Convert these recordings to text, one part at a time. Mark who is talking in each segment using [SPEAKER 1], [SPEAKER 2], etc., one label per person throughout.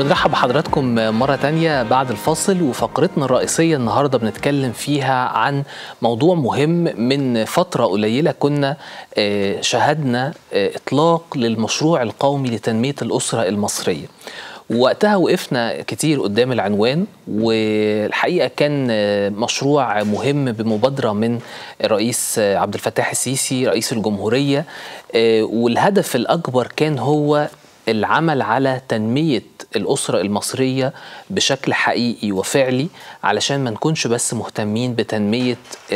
[SPEAKER 1] بنرحب بحضراتكم مرة تانية بعد الفاصل وفقرتنا الرئيسية النهاردة بنتكلم فيها عن موضوع مهم من فترة قليلة كنا شاهدنا إطلاق للمشروع القومي لتنمية الأسرة المصرية وقتها وقفنا كتير قدام العنوان والحقيقه كان مشروع مهم بمبادره من الرئيس عبد الفتاح السيسي رئيس الجمهوريه والهدف الاكبر كان هو العمل على تنميه الاسره المصريه بشكل حقيقي وفعلي علشان ما نكونش بس مهتمين بتنميه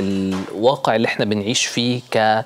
[SPEAKER 1] الواقع اللي احنا بنعيش فيه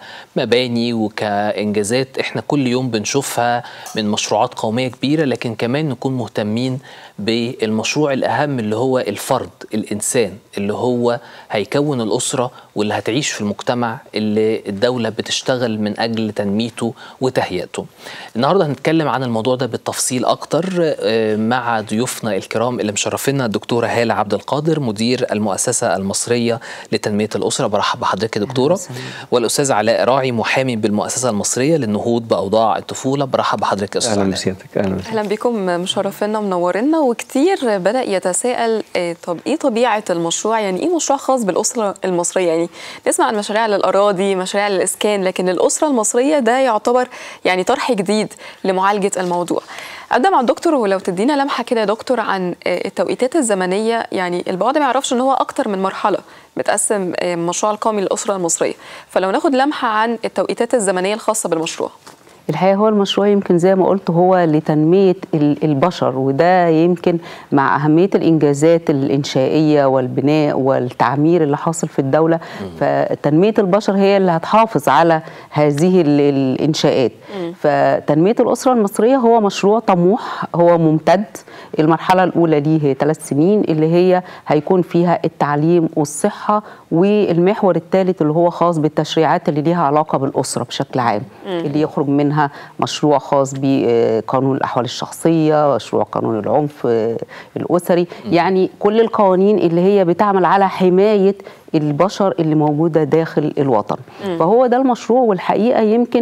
[SPEAKER 1] كمباني وكانجازات احنا كل يوم بنشوفها من مشروعات قوميه كبيره لكن كمان نكون مهتمين بالمشروع الاهم اللي هو الفرد الانسان اللي هو هيكون الاسره واللي هتعيش في المجتمع اللي الدوله بتشتغل من اجل تنميته وتهيئته. النهارده هنتكلم عن الموضوع ده بالتفصيل اكتر مع ضيوفنا الكرام اللي مشرفينا الدكتوره هاله عبد القادر مدير المؤسسه المصريه لتنميه الاسره برحب بحضرتك يا دكتوره والاستاذ علاء راعي محامي بالمؤسسه المصريه للنهوض باوضاع الطفوله برحب بحضرتك يا استاذ
[SPEAKER 2] اهلا بسيادتك اهلا
[SPEAKER 3] اهلا بكم مشرفينا ومنورينا وكتير بدا يتساءل طب ايه طبيعه المشروع يعني ايه مشروع خاص بالاسره المصريه يعني نسمع عن مشاريع للاراضي مشاريع للاسكان لكن الاسره المصريه ده يعتبر يعني طرح جديد لمعالجه الموضوع ابدا مع الدكتور ولو تدينا لمحه كده يا دكتور عن التوقيتات الزمنيه يعني البعض ما يعرفش ان هو اكتر من مرحله متقسم مشروع القومي للاسره المصريه فلو ناخد لمحه عن التوقيتات الزمنيه الخاصه بالمشروع
[SPEAKER 4] الحقيقه هو المشروع يمكن زي ما قلت هو لتنميه البشر وده يمكن مع اهميه الانجازات الانشائيه والبناء والتعمير اللي حاصل في الدوله م. فتنميه البشر هي اللي هتحافظ على هذه الانشاءات م. فتنميه الاسره المصريه هو مشروع طموح هو ممتد المرحله الاولى ليه هي ثلاث سنين اللي هي هيكون فيها التعليم والصحه والمحور الثالث اللي هو خاص بالتشريعات اللي ليها علاقه بالاسره بشكل عام م. اللي يخرج منها مشروع خاص بقانون الاحوال الشخصيه مشروع قانون العنف الاسري م. يعني كل القوانين اللي هي بتعمل على حمايه البشر اللي موجودة داخل الوطن م. فهو ده المشروع والحقيقة يمكن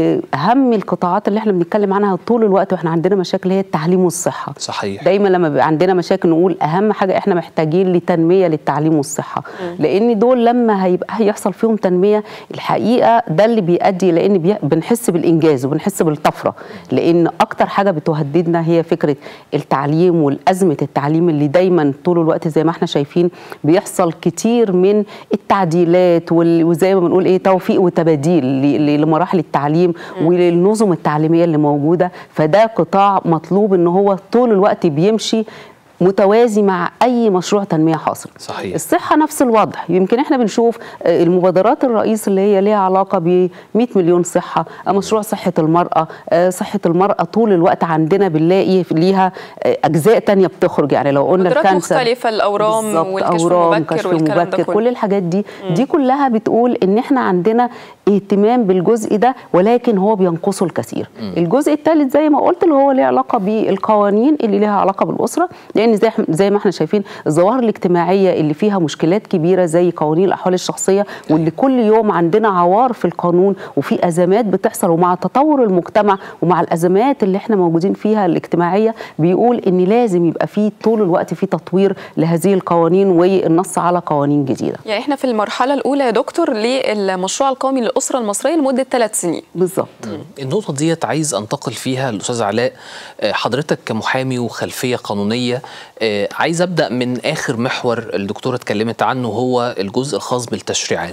[SPEAKER 4] أهم القطاعات اللي احنا بنتكلم عنها طول الوقت واحنا عندنا مشاكل هي التعليم والصحة
[SPEAKER 1] صحيح
[SPEAKER 4] دايما لما بيبقى عندنا مشاكل نقول أهم حاجة احنا محتاجين لتنمية للتعليم والصحة م. لأن دول لما هيبقى هيحصل فيهم تنمية الحقيقة ده اللي بيؤدي لأن بي بنحس بالإنجاز وبنحس بالطفرة لأن أكتر حاجة بتهددنا هي فكرة التعليم والأزمة التعليم اللي دايما طول الوقت زي ما احنا شايفين بيحصل كتير من من التعديلات وزي ما بنقول ايه توفيق وتباديل لمراحل التعليم م. وللنظم التعليميه اللي موجوده فده قطاع مطلوب ان هو طول الوقت بيمشي متوازي مع اي مشروع تنميه حاصل
[SPEAKER 1] صحيح.
[SPEAKER 4] الصحه نفس الوضع يمكن احنا بنشوف المبادرات الرئيس اللي هي ليها علاقه ب 100 مليون صحه مشروع صحه المراه صحه المراه طول الوقت عندنا بنلاقي ليها اجزاء تانية بتخرج يعني لو قلنا
[SPEAKER 3] الكانسر مختلفه الاورام والكشف المبكر
[SPEAKER 4] كشف مبكر كل الحاجات دي م. دي كلها بتقول ان احنا عندنا اهتمام بالجزء ده ولكن هو بينقصه الكثير م. الجزء الثالث زي ما قلت اللي هو ليه علاقه بالقوانين اللي ليها علاقه بالاسره لان زي زي ما احنا شايفين الظواهر الاجتماعيه اللي فيها مشكلات كبيره زي قوانين الاحوال الشخصيه واللي كل يوم عندنا عوار في القانون وفي ازمات بتحصل ومع تطور المجتمع ومع الازمات اللي احنا موجودين فيها الاجتماعيه بيقول ان لازم يبقى في طول الوقت في تطوير لهذه القوانين والنص على قوانين جديده.
[SPEAKER 3] يعني احنا في المرحله الاولى يا دكتور للمشروع القومي للاسره المصريه لمده ثلاث سنين.
[SPEAKER 4] بالظبط.
[SPEAKER 1] النقطه ديت عايز انتقل فيها الاستاذ علاء حضرتك كمحامي وخلفيه قانونيه عايز ابدا من اخر محور الدكتوره اتكلمت عنه هو الجزء الخاص بالتشريعات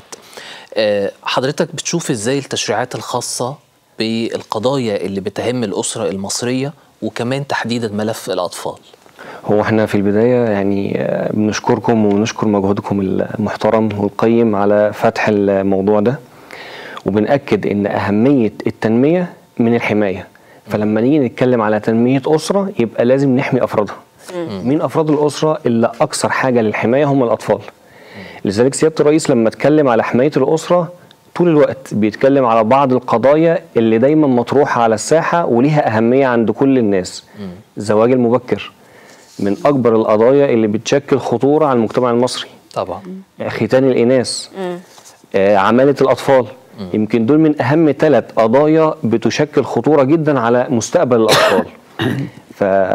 [SPEAKER 1] حضرتك بتشوف ازاي التشريعات الخاصه بالقضايا اللي بتهم الاسره المصريه وكمان تحديدا ملف الاطفال
[SPEAKER 2] هو احنا في البدايه يعني بنشكركم ونشكر مجهودكم المحترم والقيم على فتح الموضوع ده وبنأكد ان اهميه التنميه من الحمايه فلما نيجي نتكلم على تنميه اسره يبقى لازم نحمي افرادها مين افراد الاسره اللي اكثر حاجه للحمايه هم الاطفال لذلك سياده الرئيس لما اتكلم على حمايه الاسره طول الوقت بيتكلم على بعض القضايا اللي دايما مطروحه على الساحه وليها اهميه عند كل الناس الزواج المبكر من اكبر القضايا اللي بتشكل خطوره على المجتمع المصري
[SPEAKER 1] طبعا
[SPEAKER 2] ختان الاناث آه عماله الاطفال يمكن دول من اهم ثلاث قضايا بتشكل خطوره جدا على مستقبل الاطفال ف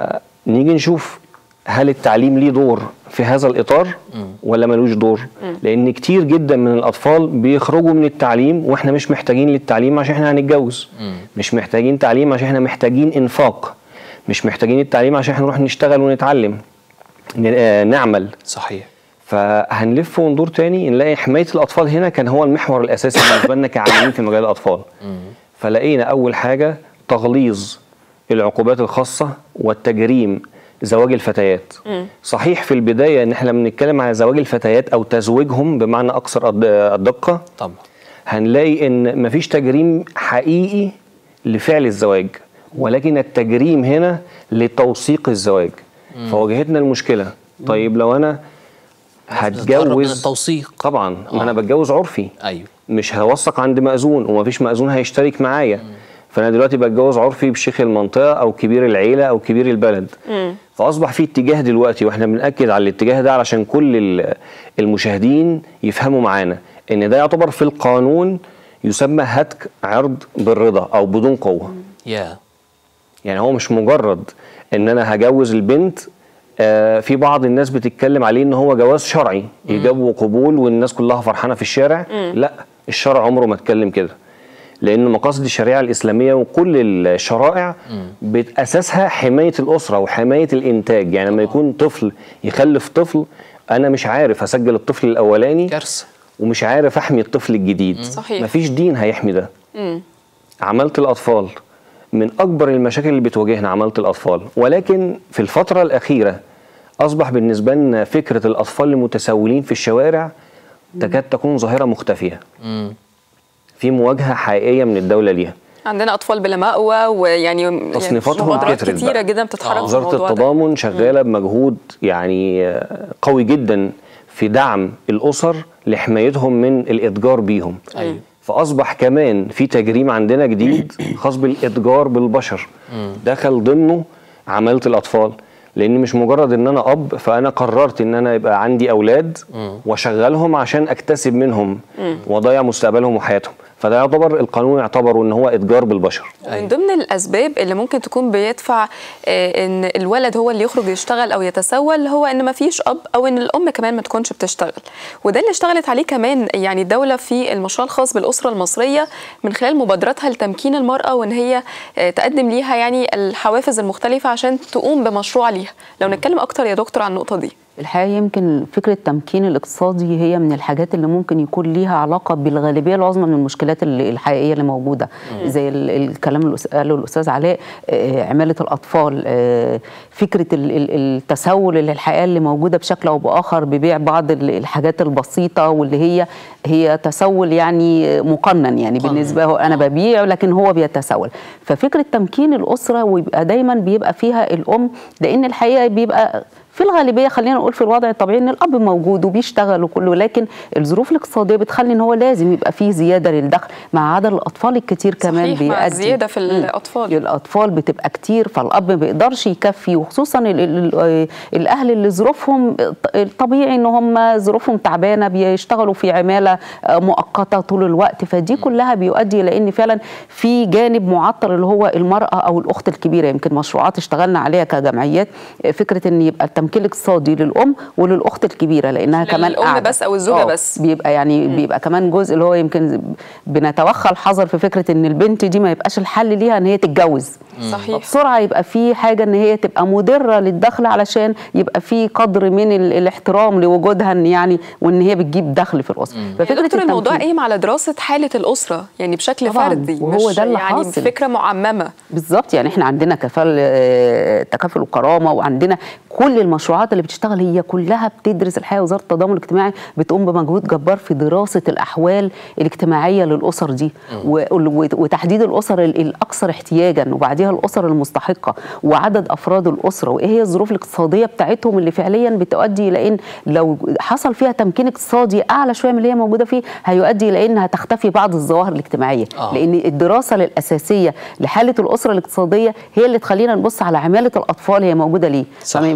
[SPEAKER 2] نيجي نشوف هل التعليم ليه دور في هذا الاطار ولا ملوش دور لان كتير جدا من الاطفال بيخرجوا من التعليم واحنا مش محتاجين للتعليم عشان احنا هنتجوز مش محتاجين تعليم عشان احنا محتاجين انفاق مش محتاجين التعليم عشان احنا نروح نشتغل ونتعلم ن- آه، نعمل
[SPEAKER 1] صحيح
[SPEAKER 2] فهنلف وندور تاني نلاقي حمايه الاطفال هنا كان هو المحور الاساسي بالنسبه لنا كعاملين في مجال الاطفال فلقينا اول حاجه تغليظ العقوبات الخاصه والتجريم زواج الفتيات صحيح في البدايه ان احنا لما بنتكلم على زواج الفتيات او تزويجهم بمعنى اكثر الد- الدقه
[SPEAKER 1] طبعا
[SPEAKER 2] هنلاقي ان مفيش تجريم حقيقي لفعل الزواج ولكن التجريم هنا لتوثيق الزواج فواجهتنا المشكله طيب لو انا
[SPEAKER 1] بنتهرب من
[SPEAKER 2] هتجوز
[SPEAKER 1] التوثيق
[SPEAKER 2] طبعا ما
[SPEAKER 1] آه.
[SPEAKER 2] انا بتجوز عرفي
[SPEAKER 1] ايوه
[SPEAKER 2] مش هوثق عند مأذون ومفيش مأذون هيشترك معايا فانا دلوقتي بتجوز عرفي بشيخ المنطقه او كبير العيله او كبير البلد فاصبح في اتجاه دلوقتي واحنا بناكد على الاتجاه ده علشان كل ال- المشاهدين يفهموا معانا ان ده يعتبر في القانون يسمى هتك عرض بالرضا او بدون قوه
[SPEAKER 1] يا
[SPEAKER 2] يعني هو مش مجرد ان انا هجوز البنت آه في بعض الناس بتتكلم عليه ان هو جواز شرعي ايجاب وقبول والناس كلها فرحانه في الشارع لا الشرع عمره ما اتكلم كده لان مقاصد الشريعه الاسلاميه وكل الشرائع بتاساسها حمايه الاسره وحمايه الانتاج يعني لما يكون طفل يخلف طفل انا مش عارف اسجل الطفل الاولاني
[SPEAKER 1] كارثه
[SPEAKER 2] ومش عارف احمي الطفل الجديد
[SPEAKER 3] صحيح.
[SPEAKER 2] مفيش دين هيحمي ده عملت الاطفال من اكبر المشاكل اللي بتواجهنا عملت الاطفال ولكن في الفتره الاخيره اصبح بالنسبه لنا فكره الاطفال المتسولين في الشوارع تكاد تكون ظاهره مختفيه في مواجهه حقيقيه من الدوله ليها
[SPEAKER 3] عندنا اطفال بلا مأوى ويعني
[SPEAKER 2] تصنيفاتهم
[SPEAKER 3] يعني مبادرات
[SPEAKER 2] كترت
[SPEAKER 3] كتيره
[SPEAKER 2] بقى.
[SPEAKER 3] جدا بتتحرك في
[SPEAKER 2] وزاره
[SPEAKER 3] الموضوع ده
[SPEAKER 2] التضامن شغاله بمجهود يعني آه، قوي جدا في دعم الاسر لحمايتهم من الاتجار بيهم
[SPEAKER 1] أيوة.
[SPEAKER 2] فاصبح كمان في تجريم عندنا جديد خاص بالاتجار بالبشر دخل ضمنه عماله الاطفال لان مش مجرد ان انا اب فانا قررت ان انا يبقى عندي اولاد واشغلهم عشان اكتسب منهم واضيع مستقبلهم وحياتهم فده يعتبر القانون يعتبره ان هو اتجار بالبشر
[SPEAKER 3] من ضمن الاسباب اللي ممكن تكون بيدفع آه، ان الولد هو اللي يخرج يشتغل او يتسول هو ان ما فيش اب او ان الام كمان ما تكونش بتشتغل وده اللي اشتغلت عليه كمان يعني الدوله في المشروع الخاص بالاسره المصريه من خلال مبادراتها لتمكين المراه وان هي آه، تقدم ليها يعني الحوافز المختلفه عشان تقوم بمشروع ليها لو نتكلم اكتر يا دكتور عن النقطه دي
[SPEAKER 4] الحقيقه يمكن فكره التمكين الاقتصادي هي من الحاجات اللي ممكن يكون ليها علاقه بالغالبيه العظمى من المشكلات اللي- الحقيقيه اللي موجوده زي ال- الكلام اللي أس- قاله الاستاذ علاء آه، عماله الاطفال آه، فكره ال- ال- التسول اللي الحقيقه اللي موجوده بشكل او باخر ببيع بعض ال- الحاجات البسيطه واللي هي هي تسول يعني مقنن يعني
[SPEAKER 1] مقنن.
[SPEAKER 4] بالنسبه له انا ببيع لكن هو بيتسول ففكره تمكين الاسره ويبقى دايما بيبقى فيها الام لان الحقيقه بيبقى في الغالبيه خلينا نقول في الوضع الطبيعي ان الاب موجود وبيشتغل وكله لكن الظروف الاقتصاديه بتخلي ان هو لازم يبقى فيه زياده للدخل مع عدد الاطفال الكتير كمان
[SPEAKER 3] صحيح، مع
[SPEAKER 4] بيؤدي
[SPEAKER 3] الزيادة في
[SPEAKER 4] مم.
[SPEAKER 3] الأطفال.
[SPEAKER 4] الاطفال بتبقى كتير فالاب ما بيقدرش يكفي وخصوصا ال ال ال الاهل اللي ظروفهم الطبيعي ان هم ظروفهم تعبانه بيشتغلوا في عماله آه، مؤقته طول الوقت فدي كلها بيؤدي الى ان فعلا في جانب معطل اللي هو المراه او الاخت الكبيره يمكن مشروعات اشتغلنا عليها كجمعيات آه، فكره ان يبقى التمكين الاقتصادي للام وللاخت الكبيره لانها كمان
[SPEAKER 3] للأم
[SPEAKER 4] قاعدة.
[SPEAKER 3] بس أو الزوجة
[SPEAKER 4] آه،
[SPEAKER 3] بس.
[SPEAKER 4] بيبقى يعني بيبقى كمان جزء اللي هو يمكن بنتوخى الحذر في فكره ان البنت دي ما يبقاش الحل ليها ان هي تتجوز
[SPEAKER 3] صحيح
[SPEAKER 4] بسرعه يبقى في حاجه ان هي تبقى مدره للدخل علشان يبقى في قدر من ال- الاحترام لوجودها ان يعني وان هي بتجيب دخل في الاسره
[SPEAKER 3] فكرة دكتور الموضوع
[SPEAKER 4] التمكين-
[SPEAKER 3] قايم على دراسة حالة الأسرة يعني بشكل
[SPEAKER 4] طبعاً،
[SPEAKER 3] فردي
[SPEAKER 4] وهو
[SPEAKER 3] مش
[SPEAKER 4] ده اللي
[SPEAKER 3] يعني
[SPEAKER 4] حاصل.
[SPEAKER 3] فكرة معممة
[SPEAKER 4] بالظبط يعني احنا عندنا كفال آه، تكافل وكرامه وعندنا كل المشروعات اللي بتشتغل هي كلها بتدرس الحقيقه وزاره التضامن الاجتماعي بتقوم بمجهود جبار في دراسه الاحوال الاجتماعيه للاسر دي و- و- وتحديد الاسر ال- الاكثر احتياجا وبعديها الاسر المستحقه وعدد افراد الاسره وايه هي الظروف الاقتصاديه بتاعتهم اللي فعليا بتؤدي الى ان لو حصل فيها تمكين اقتصادي اعلى شويه من اللي هي موجوده فيه هيؤدي الى انها تختفي بعض الظواهر الاجتماعيه
[SPEAKER 1] آه.
[SPEAKER 4] لان الدراسه الاساسيه لحاله الاسره الاقتصاديه هي اللي تخلينا نبص على عماله الاطفال هي موجوده ليه
[SPEAKER 1] صح.
[SPEAKER 4] فما ينفعش ادخل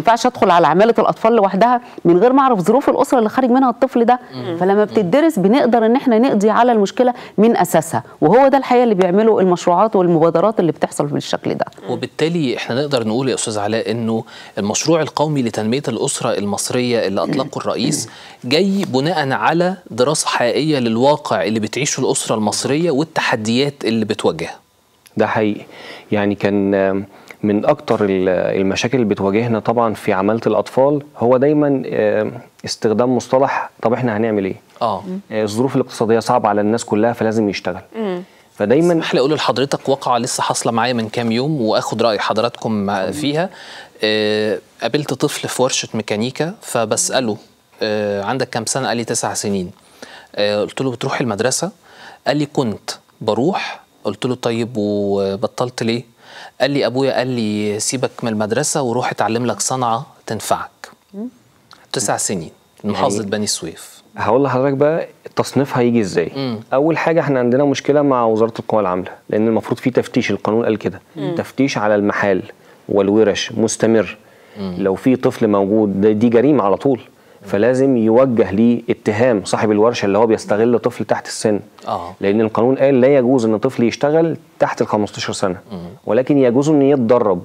[SPEAKER 4] ادخل على عماله الاطفال لوحدها من غير ما اعرف ظروف الاسره اللي خارج منها الطفل ده فلما بتدرس بنقدر ان احنا نقضي على المشكله من اساسها وهو ده الحقيقه اللي بيعمله المشروعات والمبادرات اللي بتحصل بالشكل ده
[SPEAKER 1] وبالتالي احنا نقدر نقول يا استاذ علاء انه المشروع القومي لتنميه الاسره المصريه اللي اطلقه الرئيس جاي بناء على دراسه حقيقيه للواقع اللي بتعيشه الاسره المصريه والتحديات اللي بتواجهها
[SPEAKER 2] ده حقيقي يعني كان آم، من اكتر ال- المشاكل اللي بتواجهنا طبعا في عماله الاطفال هو دايما آم، استخدام مصطلح طب احنا هنعمل ايه
[SPEAKER 1] اه
[SPEAKER 2] آه، الظروف الاقتصاديه صعبه على الناس كلها فلازم يشتغل فدايما
[SPEAKER 1] اسمح لي اقول لحضرتك واقعه لسه حاصله معايا من كام يوم واخد راي حضراتكم مع- فيها آه، قابلت طفل في ورشه ميكانيكا فبساله آه، عندك كام سنه قال لي تسع سنين آه، قلت له بتروح المدرسه قال لي كنت بروح قلت له طيب وبطلت ليه قال لي ابويا قال لي سيبك من المدرسه وروح اتعلم لك صنعه تنفعك تسع سنين من محافظه بني سويف
[SPEAKER 2] هقول لحضرتك بقى التصنيف هيجي ازاي
[SPEAKER 1] مم.
[SPEAKER 2] اول حاجه احنا عندنا مشكله مع وزاره القوى العامله لان المفروض في تفتيش القانون قال كده تفتيش على المحال والورش مستمر لو في طفل موجود ده- دي جريمه على طول فلازم يوجه ليه اتهام صاحب الورشه اللي هو بيستغل طفل تحت السن
[SPEAKER 1] اه
[SPEAKER 2] لان القانون قال لا يجوز ان طفل يشتغل تحت ال 15 سنه ولكن يجوز انه يتدرب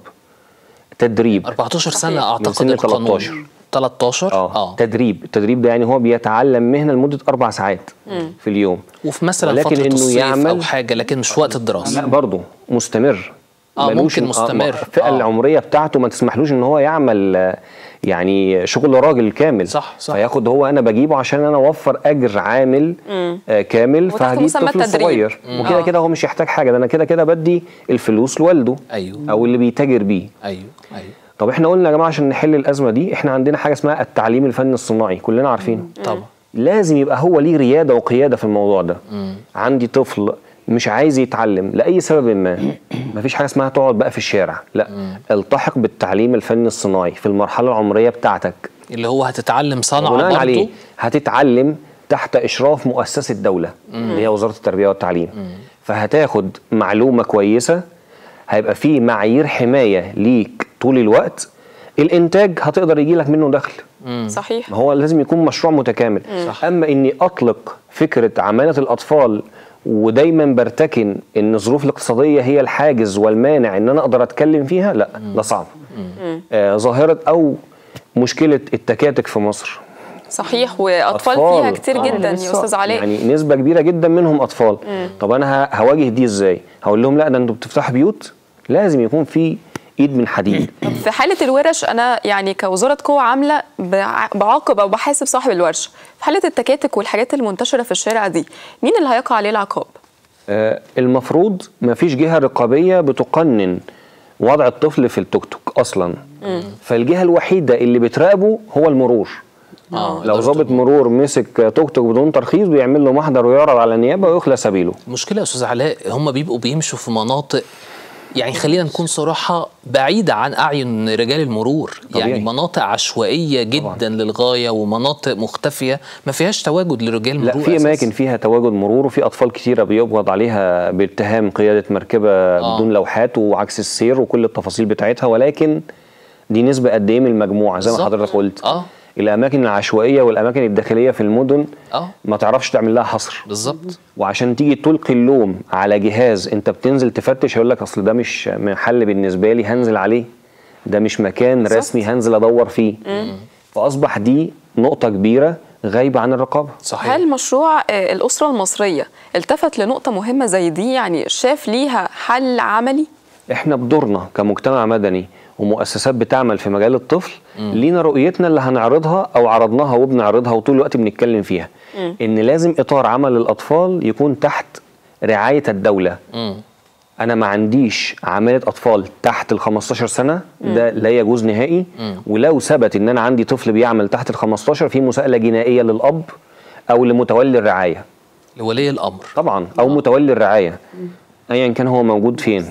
[SPEAKER 2] تدريب
[SPEAKER 1] 14 سنه
[SPEAKER 3] صحيح.
[SPEAKER 1] اعتقد
[SPEAKER 2] من سن
[SPEAKER 1] القانون
[SPEAKER 2] 13.
[SPEAKER 1] 13
[SPEAKER 2] اه
[SPEAKER 1] اه
[SPEAKER 2] تدريب التدريب ده يعني هو بيتعلم مهنه لمده اربع ساعات في اليوم
[SPEAKER 1] وفي مثلا
[SPEAKER 2] ولكن
[SPEAKER 1] فتره
[SPEAKER 2] إنه
[SPEAKER 1] الصيف او
[SPEAKER 2] يعمل-
[SPEAKER 1] حاجه لكن مش وقت الدراسه
[SPEAKER 2] لا برضه مستمر
[SPEAKER 1] آه،
[SPEAKER 2] ملوش
[SPEAKER 1] ممكن
[SPEAKER 2] إن-
[SPEAKER 1] مستمر.
[SPEAKER 2] الفئه
[SPEAKER 1] آه.
[SPEAKER 2] العمريه بتاعته ما تسمحلوش ان هو يعمل آه، يعني شغل راجل كامل
[SPEAKER 1] صح، صح.
[SPEAKER 2] فياخد هو انا بجيبه عشان انا اوفر اجر عامل آه كامل
[SPEAKER 3] وتحت
[SPEAKER 2] فهجيب
[SPEAKER 3] مسمى
[SPEAKER 2] طفل
[SPEAKER 3] التدريب.
[SPEAKER 2] صغير
[SPEAKER 3] مم.
[SPEAKER 2] وكده
[SPEAKER 3] آه.
[SPEAKER 2] كده هو مش يحتاج حاجه ده انا كده كده بدي الفلوس لوالده
[SPEAKER 1] ايوه
[SPEAKER 2] او اللي بيتاجر بيه
[SPEAKER 1] ايوه ايوه
[SPEAKER 2] طب احنا قلنا يا جماعه عشان نحل الازمه دي احنا عندنا حاجه اسمها التعليم الفني الصناعي كلنا عارفينه
[SPEAKER 1] طبعا
[SPEAKER 2] لازم يبقى هو ليه رياده وقياده في الموضوع ده عندي طفل مش عايز يتعلم لاي سبب ما مفيش حاجه اسمها تقعد بقى في الشارع لا التحق بالتعليم الفني الصناعي في المرحله العمريه بتاعتك
[SPEAKER 1] اللي هو هتتعلم صنعه
[SPEAKER 2] بناء
[SPEAKER 1] برضه
[SPEAKER 2] عليه هتتعلم تحت اشراف مؤسسه دوله اللي هي وزاره التربيه والتعليم فهتاخد معلومه كويسه هيبقى في معايير حمايه ليك طول الوقت الانتاج هتقدر يجي لك منه دخل
[SPEAKER 3] صحيح
[SPEAKER 2] ما هو لازم يكون مشروع متكامل
[SPEAKER 1] صح.
[SPEAKER 2] اما اني اطلق فكره عماله الاطفال ودايما برتكن ان الظروف الاقتصاديه هي الحاجز والمانع ان انا اقدر اتكلم فيها لا ده صعب آه ظاهره او مشكله التكاتك في مصر
[SPEAKER 3] صحيح واطفال
[SPEAKER 2] أطفال.
[SPEAKER 3] فيها كتير
[SPEAKER 2] آه.
[SPEAKER 3] جدا يا استاذ علاء
[SPEAKER 2] يعني نسبه كبيره جدا منهم اطفال طب انا ه- هواجه دي ازاي هقول لهم لا ده انتوا بتفتحوا بيوت لازم يكون في ايد من حديد
[SPEAKER 3] طب في حاله الورش انا يعني كوزاره قوى عامله بع- بعاقب او بحاسب صاحب الورشه في حاله التكاتك والحاجات المنتشره في الشارع دي مين اللي هيقع عليه العقاب
[SPEAKER 2] آه، المفروض ما فيش جهة رقابية بتقنن وضع الطفل في التوك توك أصلا فالجهة الوحيدة اللي بتراقبه هو المرور
[SPEAKER 1] اه
[SPEAKER 2] لو ضابط مرور مسك توك توك بدون ترخيص بيعمل له محضر ويعرض على النيابة ويخلى سبيله
[SPEAKER 1] المشكله يا استاذ علاء هم بيبقوا بيمشوا في مناطق يعني خلينا نكون صراحة بعيدة عن أعين رجال المرور
[SPEAKER 2] طبيعي.
[SPEAKER 1] يعني مناطق عشوائية جدا للغاية ومناطق مختفية ما فيهاش تواجد لرجال
[SPEAKER 2] لا
[SPEAKER 1] المرور
[SPEAKER 2] في
[SPEAKER 1] أساساً.
[SPEAKER 2] أماكن فيها تواجد مرور وفي أطفال كتيرة بيقبض عليها باتهام قيادة مركبة
[SPEAKER 1] آه.
[SPEAKER 2] بدون لوحات وعكس السير وكل التفاصيل بتاعتها ولكن دي نسبة قد إيه من المجموعة زي ما
[SPEAKER 1] بالظبط.
[SPEAKER 2] حضرتك قلت
[SPEAKER 1] اه
[SPEAKER 2] الأماكن العشوائية والأماكن الداخلية في المدن
[SPEAKER 1] اه
[SPEAKER 2] ما تعرفش تعمل لها حصر
[SPEAKER 1] بالظبط
[SPEAKER 2] وعشان تيجي تلقي اللوم على جهاز انت بتنزل تفتش يقول لك اصل ده مش محل بالنسبه لي هنزل عليه ده مش مكان
[SPEAKER 3] بالظبط.
[SPEAKER 2] رسمي هنزل ادور فيه فاصبح دي نقطه كبيره غايبه عن الرقابه
[SPEAKER 1] صحيح
[SPEAKER 3] هل مشروع آه، الاسره المصريه التفت لنقطه مهمه زي دي يعني شاف ليها حل عملي
[SPEAKER 2] احنا بدورنا كمجتمع مدني ومؤسسات بتعمل في مجال الطفل لينا رؤيتنا اللي هنعرضها او عرضناها وبنعرضها وطول الوقت بنتكلم فيها ان لازم اطار عمل الاطفال يكون تحت رعايه الدوله
[SPEAKER 1] مم.
[SPEAKER 2] انا ما عنديش عماله اطفال تحت ال 15 سنه ده لا يجوز نهائي ولو ثبت ان انا عندي طفل بيعمل تحت ال 15 في مساءله جنائيه للاب او لمتولي الرعايه
[SPEAKER 1] لولي الأمر
[SPEAKER 2] طبعا او متولي الرعايه ايا كان هو موجود فين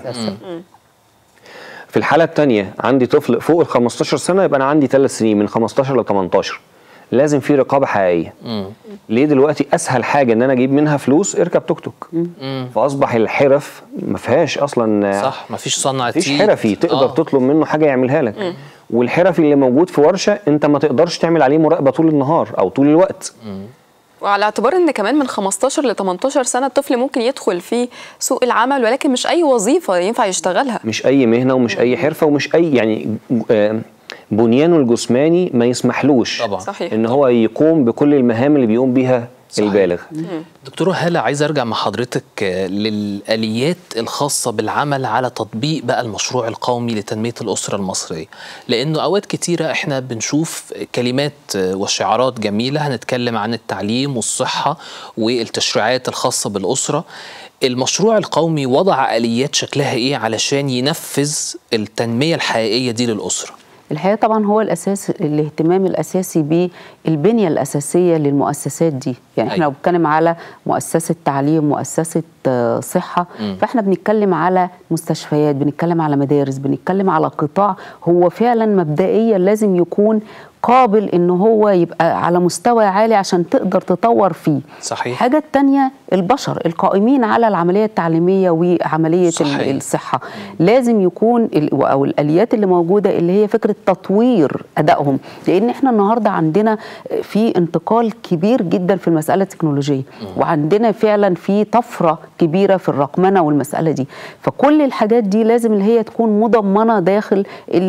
[SPEAKER 2] في الحاله الثانيه عندي طفل فوق ال 15 سنه يبقى انا عندي ثلاث سنين من 15 ل 18 لازم في رقابه حقيقيه ليه دلوقتي اسهل حاجه ان انا اجيب منها فلوس اركب توك توك فاصبح الحرف ما فيهاش اصلا
[SPEAKER 1] صح مفيش صنعة
[SPEAKER 2] مفيش
[SPEAKER 1] إيد.
[SPEAKER 2] حرفي تقدر
[SPEAKER 1] آه.
[SPEAKER 2] تطلب منه حاجه يعملها لك والحرفي اللي موجود في ورشه انت ما تقدرش تعمل عليه مراقبه طول النهار او طول الوقت
[SPEAKER 3] وعلى اعتبار ان كمان من 15 ل 18 سنه الطفل ممكن يدخل في سوق العمل ولكن مش اي وظيفه ينفع يشتغلها
[SPEAKER 2] مش اي مهنه ومش اي حرفه ومش اي يعني آه، بنيانه الجسماني ما يسمحلوش
[SPEAKER 1] طبعا.
[SPEAKER 3] صحيح.
[SPEAKER 2] ان هو يقوم بكل المهام اللي بيقوم بيها
[SPEAKER 1] صحيح.
[SPEAKER 2] البالغ
[SPEAKER 1] دكتورة هالة عايز ارجع مع حضرتك آه، للآليات الخاصة بالعمل على تطبيق بقى المشروع القومي لتنمية الأسرة المصرية لأنه أوقات كتيرة احنا بنشوف كلمات آه، وشعارات جميلة هنتكلم عن التعليم والصحة والتشريعات الخاصة بالأسرة المشروع القومي وضع آليات شكلها إيه علشان ينفذ التنمية الحقيقية دي للأسرة
[SPEAKER 4] الحقيقه طبعا هو الاساس الاهتمام الاساسي بالبنيه الاساسيه للمؤسسات دي يعني احنا
[SPEAKER 1] أيوة.
[SPEAKER 4] لو بنتكلم على مؤسسه تعليم مؤسسه آه، صحه فاحنا بنتكلم على مستشفيات بنتكلم على مدارس بنتكلم على قطاع هو فعلا مبدئيا لازم يكون قابل ان هو يبقى على مستوى عالي عشان تقدر تطور فيه
[SPEAKER 1] صحيح.
[SPEAKER 4] الحاجه الثانيه البشر القائمين على العمليه التعليميه وعمليه
[SPEAKER 1] صحيح.
[SPEAKER 4] ال- الصحه لازم يكون ال- او الاليات اللي موجوده اللي هي فكره تطوير ادائهم لان احنا النهارده عندنا في انتقال كبير جدا في المساله التكنولوجيه وعندنا فعلا في طفره كبيره في الرقمنه والمساله دي فكل الحاجات دي لازم اللي هي تكون مضمنه داخل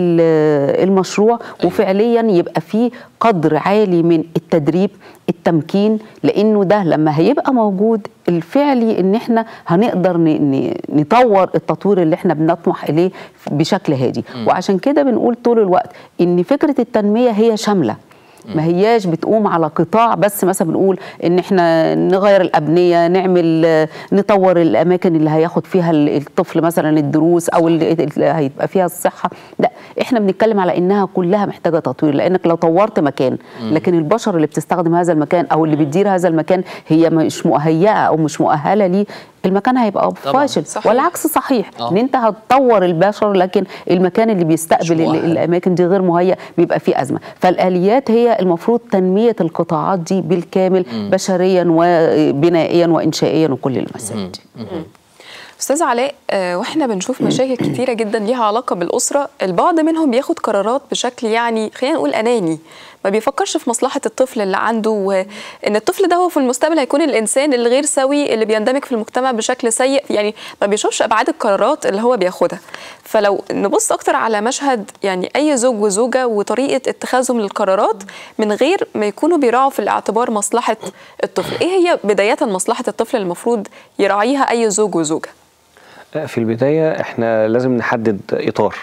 [SPEAKER 4] ال- المشروع وفعليا يبقى في قدر عالي من التدريب التمكين لانه ده لما هيبقى موجود الفعلي ان احنا هنقدر ن- ن- نطور التطوير اللي احنا بنطمح اليه بشكل هادي وعشان كده بنقول طول الوقت ان فكره التنميه هي شامله ما هياش بتقوم على قطاع بس مثلا بنقول ان احنا نغير الابنيه نعمل آه، نطور الاماكن اللي هياخد فيها ال- الطفل مثلا الدروس او اللي اللي هيبقى فيها الصحه لا احنا بنتكلم على انها كلها محتاجه تطوير لانك لو طورت مكان لكن البشر اللي بتستخدم هذا المكان او اللي بتدير هذا المكان هي مش مهيئه او مش مؤهله ليه المكان هيبقى
[SPEAKER 1] طبعاً.
[SPEAKER 4] فاشل
[SPEAKER 3] صحيح.
[SPEAKER 4] والعكس صحيح
[SPEAKER 1] آه.
[SPEAKER 4] ان انت هتطور البشر لكن المكان اللي
[SPEAKER 1] مش
[SPEAKER 4] بيستقبل ال-
[SPEAKER 1] مؤهل.
[SPEAKER 4] الاماكن دي غير مهيئ بيبقى فيه ازمه فالاليات هي المفروض تنميه القطاعات دي بالكامل بشريا وبنائيا وانشائيا وكل المسائل دي
[SPEAKER 3] استاذ علاء آه، واحنا بنشوف مشاكل كتيره جدا ليها علاقه بالاسره البعض منهم بياخد قرارات بشكل يعني خلينا نقول اناني ما بيفكرش في مصلحه الطفل اللي عنده وان الطفل ده هو في المستقبل هيكون الانسان الغير سوي اللي بيندمج في المجتمع بشكل سيء يعني ما بيشوفش ابعاد القرارات اللي هو بياخدها فلو نبص اكتر على مشهد يعني اي زوج وزوجه وطريقه اتخاذهم للقرارات من غير ما يكونوا بيراعوا في الاعتبار مصلحه الطفل ايه هي بدايه مصلحه الطفل المفروض يراعيها اي زوج وزوجه
[SPEAKER 2] في البداية احنا لازم نحدد إطار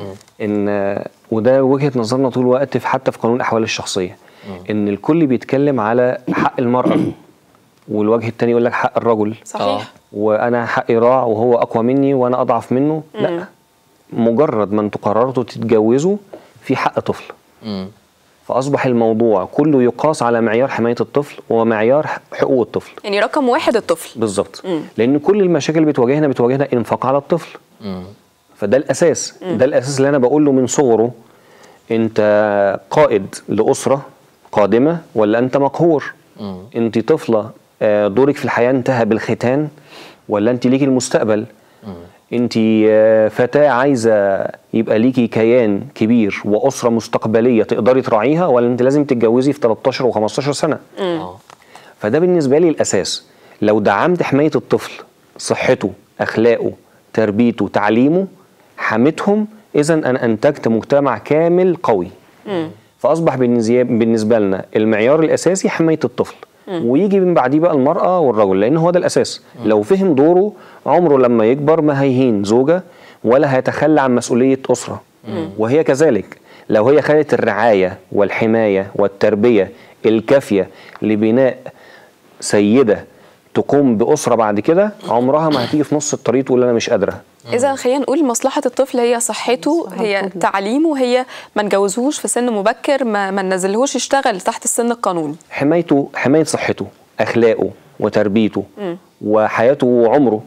[SPEAKER 2] إن وده وجهة نظرنا طول الوقت في حتى في قانون الأحوال الشخصية إن الكل بيتكلم على حق المرأة والوجه التاني يقول لك حق الرجل
[SPEAKER 3] صحيح
[SPEAKER 2] وأنا حقي راع وهو أقوى مني وأنا أضعف منه لا مجرد ما انتوا قررتوا تتجوزوا في حق طفل
[SPEAKER 1] مم.
[SPEAKER 2] فأصبح الموضوع كله يقاس على معيار حماية الطفل ومعيار حقوق الطفل
[SPEAKER 3] يعني رقم واحد الطفل
[SPEAKER 2] بالظبط لان كل المشاكل اللي بتواجهنا بتواجهنا انفاق على الطفل
[SPEAKER 1] مم.
[SPEAKER 2] فده الاساس ده الاساس اللي انا بقول له من صغره انت قائد لاسره قادمه ولا انت مقهور انت طفله آه، دورك في الحياه انتهى بالختان ولا انت ليكي المستقبل انت آه، فتاه عايزه يبقى ليكي كيان كبير واسره مستقبليه تقدري تراعيها ولا انت لازم تتجوزي في 13 و15 سنه
[SPEAKER 1] آه.
[SPEAKER 2] فده بالنسبه لي الاساس لو دعمت حمايه الطفل صحته اخلاقه تربيته تعليمه حميتهم اذا انا انتجت مجتمع كامل قوي فاصبح بالنسبه بالنسبه لنا المعيار الاساسي حمايه الطفل ويجي من بعديه بقى المراه والرجل لان هو ده الاساس لو فهم دوره عمره لما يكبر ما هيهين زوجه ولا هيتخلى عن مسؤوليه اسره وهي كذلك لو هي خدت الرعايه والحمايه والتربيه الكافيه لبناء سيده تقوم باسره بعد كده عمرها ما هتيجي في نص الطريق تقول انا مش قادره
[SPEAKER 3] اذا خلينا نقول مصلحه الطفل هي صحته
[SPEAKER 4] صحة
[SPEAKER 3] هي
[SPEAKER 4] الطفل.
[SPEAKER 3] تعليمه هي ما نجوزهوش في سن مبكر ما, ما ننزلهوش يشتغل تحت السن القانوني
[SPEAKER 2] حمايته حمايه صحته اخلاقه وتربيته وحياته وعمره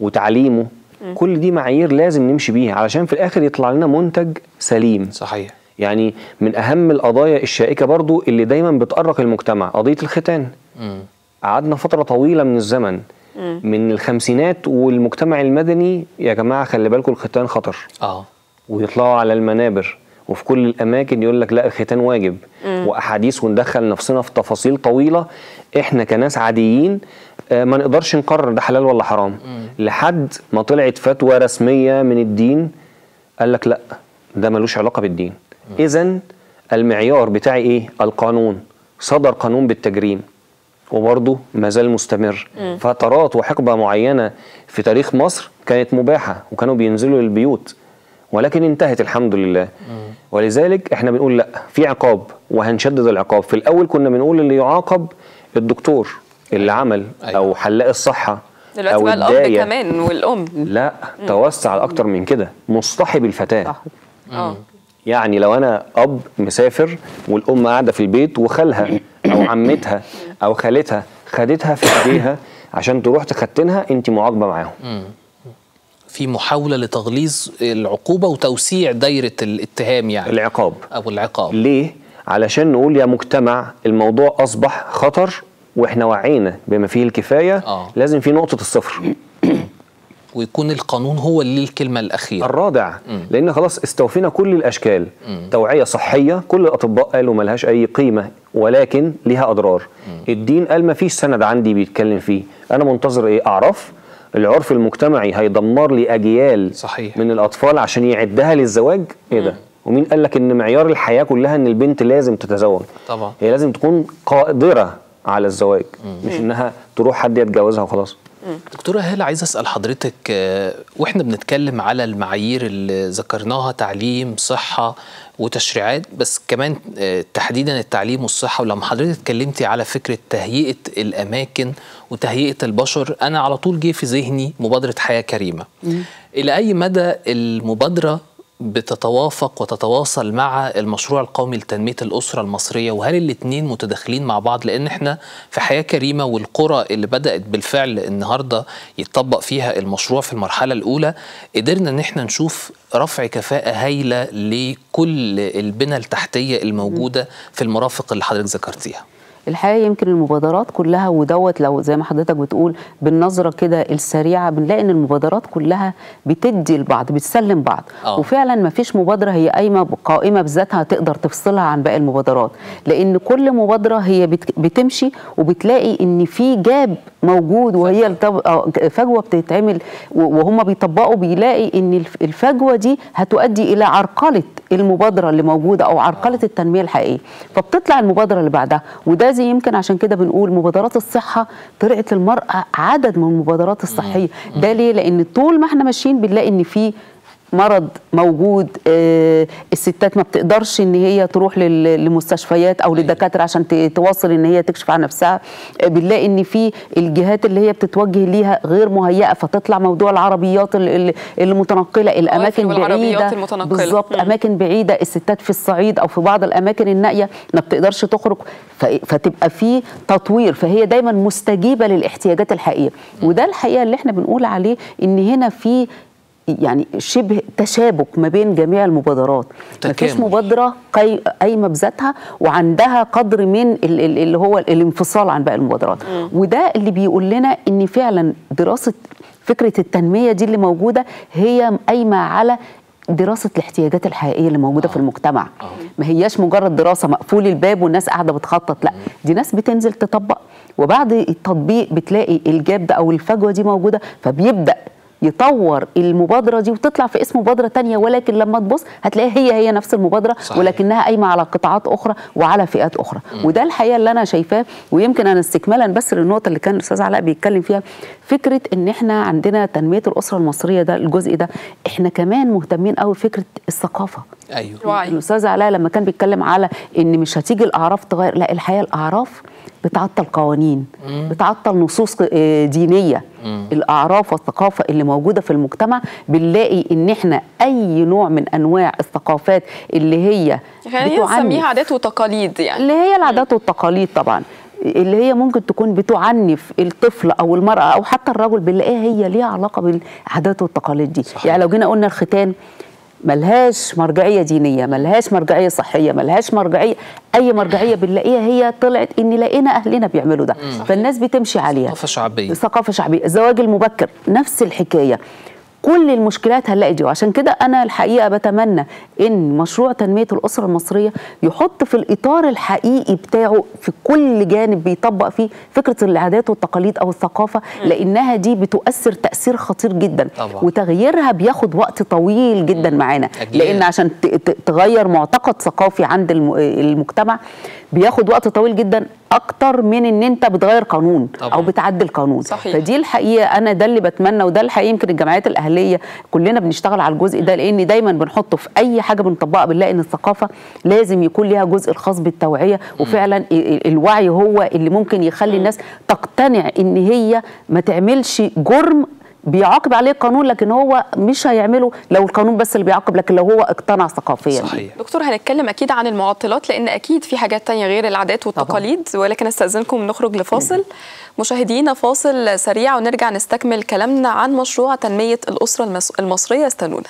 [SPEAKER 2] وتعليمه كل دي معايير لازم نمشي بيها علشان في الاخر يطلع لنا منتج سليم
[SPEAKER 1] صحيح
[SPEAKER 2] يعني من اهم القضايا الشائكه برضو اللي دايما بتأرق المجتمع قضيه الختان قعدنا فتره طويله من الزمن من الخمسينات والمجتمع المدني يا جماعه خلي بالكم الختان خطر
[SPEAKER 1] اه
[SPEAKER 2] ويطلعوا على المنابر وفي كل الاماكن يقول لك لا الختان واجب واحاديث وندخل نفسنا في تفاصيل طويله احنا كناس عاديين آه، ما نقدرش نقرر ده حلال ولا حرام لحد ما طلعت فتوى رسميه من الدين قال لك لا ده ملوش علاقه بالدين اذا المعيار بتاعي ايه القانون صدر قانون بالتجريم وبرضه ما زال مستمر فترات وحقبه معينه في تاريخ مصر كانت مباحه وكانوا بينزلوا للبيوت ولكن انتهت الحمد لله ولذلك احنا بنقول لا في عقاب وهنشدد العقاب في الاول كنا بنقول اللي يعاقب الدكتور اللي عمل
[SPEAKER 1] أيوة.
[SPEAKER 2] او حلاق الصحه
[SPEAKER 3] دلوقتي
[SPEAKER 2] او
[SPEAKER 3] بقى الاب
[SPEAKER 2] الداية
[SPEAKER 3] كمان والام
[SPEAKER 2] لا توسع لاكتر من كده مصطحب الفتاه
[SPEAKER 4] صح
[SPEAKER 3] اه
[SPEAKER 2] يعني لو انا اب مسافر والام قاعده في البيت وخالها او عمتها او خالتها خدتها في ايديها عشان تروح تختنها انت معاقبه معاهم
[SPEAKER 1] في محاوله لتغليظ العقوبه وتوسيع دايره الاتهام يعني
[SPEAKER 2] العقاب
[SPEAKER 1] او العقاب
[SPEAKER 2] ليه علشان نقول يا مجتمع الموضوع اصبح خطر واحنا وعينا بما فيه الكفايه
[SPEAKER 1] آه.
[SPEAKER 2] لازم في نقطه الصفر
[SPEAKER 1] ويكون القانون هو اللي ليه الكلمه الاخيره
[SPEAKER 2] الرادع لان خلاص استوفينا كل الاشكال توعيه صحيه كل الاطباء قالوا ملهاش اي قيمه ولكن ليها اضرار الدين قال ما فيش سند عندي بيتكلم فيه انا منتظر ايه اعرف العرف المجتمعي هيدمر لي اجيال
[SPEAKER 1] صحيح.
[SPEAKER 2] من الاطفال عشان يعدها للزواج ايه ده ومين قال لك ان معيار الحياه كلها ان البنت لازم تتزوج
[SPEAKER 1] طبعا.
[SPEAKER 2] هي لازم تكون قادره على الزواج مش انها تروح حد يتجوزها وخلاص
[SPEAKER 1] دكتورة هالة عايز أسأل حضرتك آه، وإحنا بنتكلم على المعايير اللي ذكرناها تعليم صحة وتشريعات بس كمان آه، تحديدا التعليم والصحة ولما حضرتك اتكلمتي على فكرة تهيئة الأماكن وتهيئة البشر أنا على طول جه في ذهني مبادرة حياة كريمة إلى أي مدى المبادرة بتتوافق وتتواصل مع المشروع القومي لتنمية الأسرة المصرية وهل الاتنين متداخلين مع بعض لأن احنا في حياة كريمة والقرى اللي بدأت بالفعل النهاردة يتطبق فيها المشروع في المرحلة الأولى قدرنا ان احنا نشوف رفع كفاءة هايلة لكل البنى التحتية الموجودة في المرافق اللي حضرتك ذكرتيها
[SPEAKER 4] الحقيقه يمكن المبادرات كلها ودوت لو زي ما حضرتك بتقول بالنظره كده السريعه بنلاقي ان المبادرات كلها بتدي لبعض بتسلم بعض
[SPEAKER 1] آه.
[SPEAKER 4] وفعلا ما فيش مبادره هي قايمه قائمه بذاتها تقدر تفصلها عن باقي المبادرات لان كل مبادره هي بت- بتمشي وبتلاقي ان في جاب موجود وهي الطب- آه، فجوه بتتعمل و- وهم بيطبقوا بيلاقي ان الف- الفجوه دي هتؤدي الى عرقله المبادره اللي موجوده او عرقله التنميه الحقيقيه فبتطلع المبادره اللي بعدها وده زي يمكن عشان كده بنقول مبادرات الصحه طلعت للمراه عدد من المبادرات الصحيه ده ليه لان طول ما احنا ماشيين بنلاقي ان في مرض موجود آه، الستات ما بتقدرش ان هي تروح لل- لمستشفيات او للدكاتره عشان ت- تواصل ان هي تكشف عن نفسها آه، بنلاقي ان في الجهات اللي هي بتتوجه ليها غير مهيئه فتطلع موضوع العربيات ال- ال- المتنقله الاماكن
[SPEAKER 3] والعربيات
[SPEAKER 4] بعيده
[SPEAKER 3] المتنقلة.
[SPEAKER 4] بالظبط
[SPEAKER 3] مم.
[SPEAKER 4] اماكن بعيده الستات في الصعيد او في بعض الاماكن النائيه ما بتقدرش تخرج ف- فتبقى في تطوير فهي دايما مستجيبه للاحتياجات الحقيقيه وده الحقيقه اللي احنا بنقول عليه ان هنا في يعني شبه تشابك ما بين جميع المبادرات مفيش
[SPEAKER 1] تكامل.
[SPEAKER 4] مبادره قاي- قايمه بذاتها وعندها قدر من ال- ال- اللي هو الانفصال عن باقي المبادرات وده اللي بيقول لنا ان فعلا دراسه فكره التنميه دي اللي موجوده هي قايمه على دراسه الاحتياجات الحقيقيه اللي موجوده في المجتمع ما هياش مجرد دراسه مقفول الباب والناس قاعده بتخطط لا دي ناس بتنزل تطبق وبعد التطبيق بتلاقي الجاب ده او الفجوه دي موجوده فبيبدا يطور المبادره دي وتطلع في اسم مبادره تانية ولكن لما تبص هتلاقيها هي هي نفس المبادره
[SPEAKER 1] صحيح.
[SPEAKER 4] ولكنها قايمه على قطاعات اخرى وعلى فئات اخرى وده الحقيقه اللي انا شايفاه ويمكن انا استكمالا بس للنقطه اللي كان الاستاذ علاء بيتكلم فيها فكره ان احنا عندنا تنميه الاسره المصريه ده الجزء ده احنا كمان مهتمين قوي فكره الثقافه
[SPEAKER 1] أيوه
[SPEAKER 3] وعي
[SPEAKER 4] الاستاذ علاء لما كان بيتكلم على ان مش هتيجي الاعراف تغير لا الحقيقه الاعراف بتعطل قوانين بتعطل نصوص آه، دينيه الاعراف والثقافه اللي موجوده في المجتمع بنلاقي ان احنا اي نوع من انواع الثقافات اللي هي
[SPEAKER 3] خلينا
[SPEAKER 4] بتعنف
[SPEAKER 3] نسميها عادات وتقاليد يعني
[SPEAKER 4] اللي هي العادات والتقاليد طبعا اللي هي ممكن تكون بتعنف الطفل او المراه او حتى الرجل بنلاقيها هي ليها علاقه بالعادات والتقاليد دي
[SPEAKER 1] صحيح.
[SPEAKER 4] يعني لو جينا قلنا الختان ملهاش مرجعيه دينيه ملهاش مرجعيه صحيه ملهاش مرجعيه اي مرجعيه بنلاقيها هي طلعت ان لقينا اهلنا بيعملوا ده فالناس بتمشي عليها
[SPEAKER 1] ثقافة شعبية.
[SPEAKER 4] ثقافه شعبيه الزواج المبكر نفس الحكايه كل المشكلات هنلاقي دي وعشان كده انا الحقيقه بتمنى ان مشروع تنميه الاسره المصريه يحط في الاطار الحقيقي بتاعه في كل جانب بيطبق فيه فكره العادات والتقاليد او الثقافه لانها دي بتؤثر تاثير خطير جدا
[SPEAKER 1] طبعا.
[SPEAKER 4] وتغييرها بياخد وقت طويل جدا معانا
[SPEAKER 1] أجيال.
[SPEAKER 4] لان عشان ت- ت- تغير معتقد ثقافي عند الم- المجتمع بياخد وقت طويل جدا اكتر من ان انت بتغير قانون
[SPEAKER 1] طبعا.
[SPEAKER 4] او بتعدل قانون
[SPEAKER 3] صحيح.
[SPEAKER 4] فدي الحقيقه انا ده اللي بتمنى وده الحقيقه يمكن الجمعيات الاهليه كلنا بنشتغل على الجزء ده لان دايما بنحطه في اي حاجه بنطبقها بنلاقي ان الثقافه لازم يكون ليها جزء الخاص بالتوعيه وفعلا ال- ال- الوعي هو اللي ممكن يخلي الناس تقتنع ان هي ما تعملش جرم بيعاقب عليه القانون لكن هو مش هيعمله لو القانون بس اللي بيعاقب لكن لو هو اقتنع ثقافيا
[SPEAKER 1] صحيح
[SPEAKER 3] دكتور هنتكلم اكيد عن المعطلات لان اكيد في حاجات تانية غير العادات والتقاليد ولكن استاذنكم نخرج لفاصل مشاهدينا فاصل سريع ونرجع نستكمل كلامنا عن مشروع تنميه الاسره المس- المصريه استنونا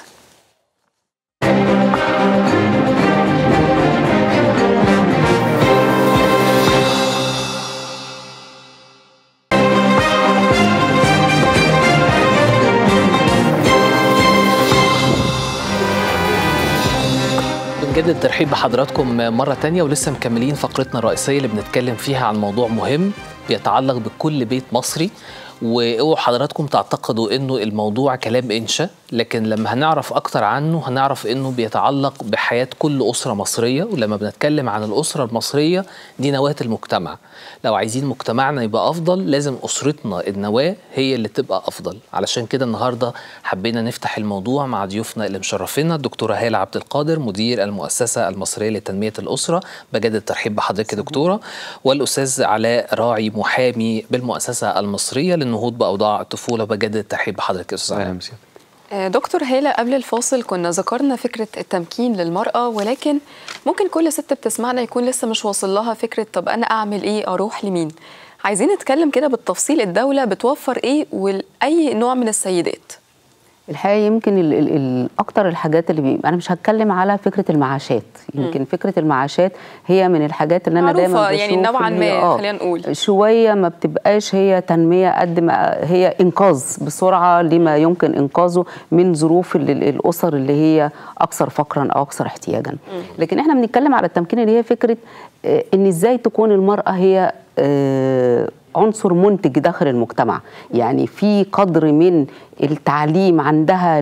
[SPEAKER 1] بنجدد الترحيب بحضراتكم مرة تانية ولسه مكملين فقرتنا الرئيسية اللي بنتكلم فيها عن موضوع مهم بيتعلق بكل بيت مصري واوعوا حضراتكم تعتقدوا انه الموضوع كلام انشا لكن لما هنعرف اكتر عنه هنعرف انه بيتعلق بحياة كل اسرة مصرية ولما بنتكلم عن الاسرة المصرية دي نواة المجتمع لو عايزين مجتمعنا يبقى افضل لازم اسرتنا النواة هي اللي تبقى افضل علشان كده النهارده حبينا نفتح الموضوع مع ضيوفنا اللي مشرفينا الدكتوره هاله عبد القادر مدير المؤسسه المصريه لتنميه الاسره بجد الترحيب بحضرتك يا دكتوره والاستاذ علاء راعي محامي بالمؤسسه المصريه للنهوض باوضاع الطفوله بجد الترحيب بحضرتك يا استاذ
[SPEAKER 2] اهلا
[SPEAKER 1] علاء
[SPEAKER 2] وسهلا
[SPEAKER 3] آه، دكتور هالة قبل الفاصل كنا ذكرنا فكرة التمكين للمرأة ولكن ممكن كل ست بتسمعنا يكون لسه مش واصل لها فكرة طب أنا أعمل إيه أروح لمين عايزين نتكلم كده بالتفصيل الدولة بتوفر إيه ولأي نوع من السيدات
[SPEAKER 4] الحقيقه يمكن ال ال ال اكتر الحاجات اللي بي... انا مش هتكلم على فكره المعاشات يمكن فكره المعاشات هي من الحاجات اللي انا
[SPEAKER 3] معروفة
[SPEAKER 4] دايما
[SPEAKER 3] يعني
[SPEAKER 4] بشوف
[SPEAKER 3] نوعاً
[SPEAKER 4] إن
[SPEAKER 3] ما،
[SPEAKER 4] هي- آه،
[SPEAKER 3] خلينا نقول.
[SPEAKER 4] شويه ما بتبقاش هي تنميه قد ما هي انقاذ بسرعه لما يمكن انقاذه من ظروف ال- ال- الاسر اللي هي اكثر فقرا او اكثر احتياجا لكن احنا بنتكلم على التمكين اللي هي فكره آه، ان ازاي تكون المراه هي آه، عنصر منتج داخل المجتمع يعني في قدر من التعليم عندها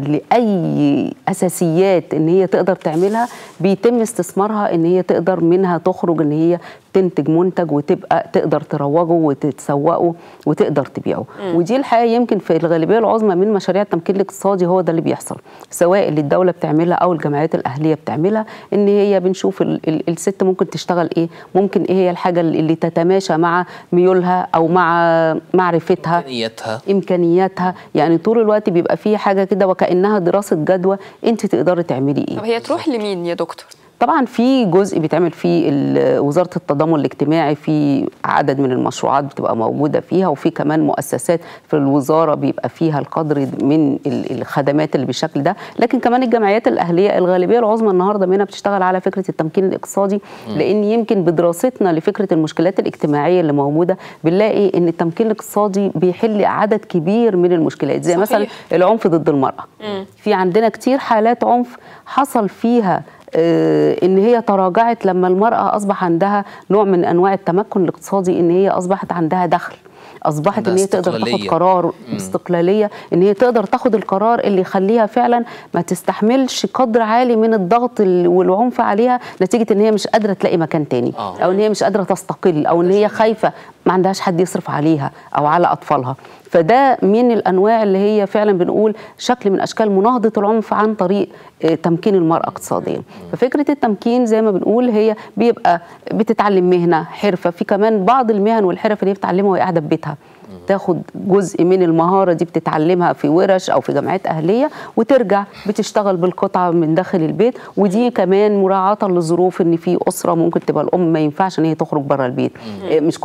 [SPEAKER 4] لأي أساسيات إن هي تقدر تعملها بيتم استثمارها إن هي تقدر منها تخرج إن هي تنتج منتج وتبقى تقدر تروجه وتتسوقه وتقدر تبيعه ودي الحقيقة يمكن في الغالبية العظمى من مشاريع التمكين الاقتصادي هو ده اللي بيحصل سواء اللي الدولة بتعملها أو الجمعيات الأهلية بتعملها إن هي بنشوف ال ال الست ممكن تشتغل إيه ممكن إيه هي الحاجة اللي تتماشى مع ميولها أو مع معرفتها
[SPEAKER 1] امكانياتها
[SPEAKER 4] امكانياتها يعني طول الوقت بيبقى في حاجه كده وكانها دراسه جدوى انت تقدري تعملي ايه
[SPEAKER 3] طب هي تروح لمين يا دكتور
[SPEAKER 4] طبعا في جزء بيتعمل فيه ال- وزاره التضامن الاجتماعي في عدد من المشروعات بتبقى موجوده فيها وفي كمان مؤسسات في الوزاره بيبقى فيها القدر من ال- الخدمات اللي بالشكل ده لكن كمان الجمعيات الاهليه الغالبيه العظمى النهارده منها بتشتغل على فكره التمكين الاقتصادي لان يمكن بدراستنا لفكره المشكلات الاجتماعيه اللي موجوده بنلاقي ان التمكين الاقتصادي بيحل عدد كبير من المشكلات زي
[SPEAKER 3] صحيح.
[SPEAKER 4] مثلا العنف ضد المراه في عندنا كتير حالات عنف حصل فيها آه، ان هي تراجعت لما المراه اصبح عندها نوع من انواع التمكن الاقتصادي ان هي اصبحت عندها دخل اصبحت
[SPEAKER 1] عندها
[SPEAKER 4] ان هي تقدر تاخد
[SPEAKER 1] استقلالية.
[SPEAKER 4] قرار استقلاليه ان هي تقدر تاخد القرار اللي يخليها فعلا ما تستحملش قدر عالي من الضغط ال- والعنف عليها نتيجه ان هي مش قادره تلاقي مكان تاني
[SPEAKER 1] آه.
[SPEAKER 4] او ان هي مش قادره تستقل او ان هي خايفه ما عندهاش حد يصرف عليها او على اطفالها فده من الانواع اللي هي فعلا بنقول شكل من اشكال مناهضه العنف عن طريق آه، تمكين المراه اقتصاديا ففكره التمكين زي ما بنقول هي بيبقى بتتعلم مهنه حرفه في كمان بعض المهن والحرف اللي هي بتتعلمها وهي قاعده في بيتها تاخد جزء من المهارة دي بتتعلمها في ورش أو في جامعات أهلية وترجع بتشتغل بالقطعة من داخل البيت ودي كمان مراعاة لظروف إن في أسرة ممكن تبقى الأم ما ينفعش إن هي تخرج بره البيت إيه، مش كل الأمهات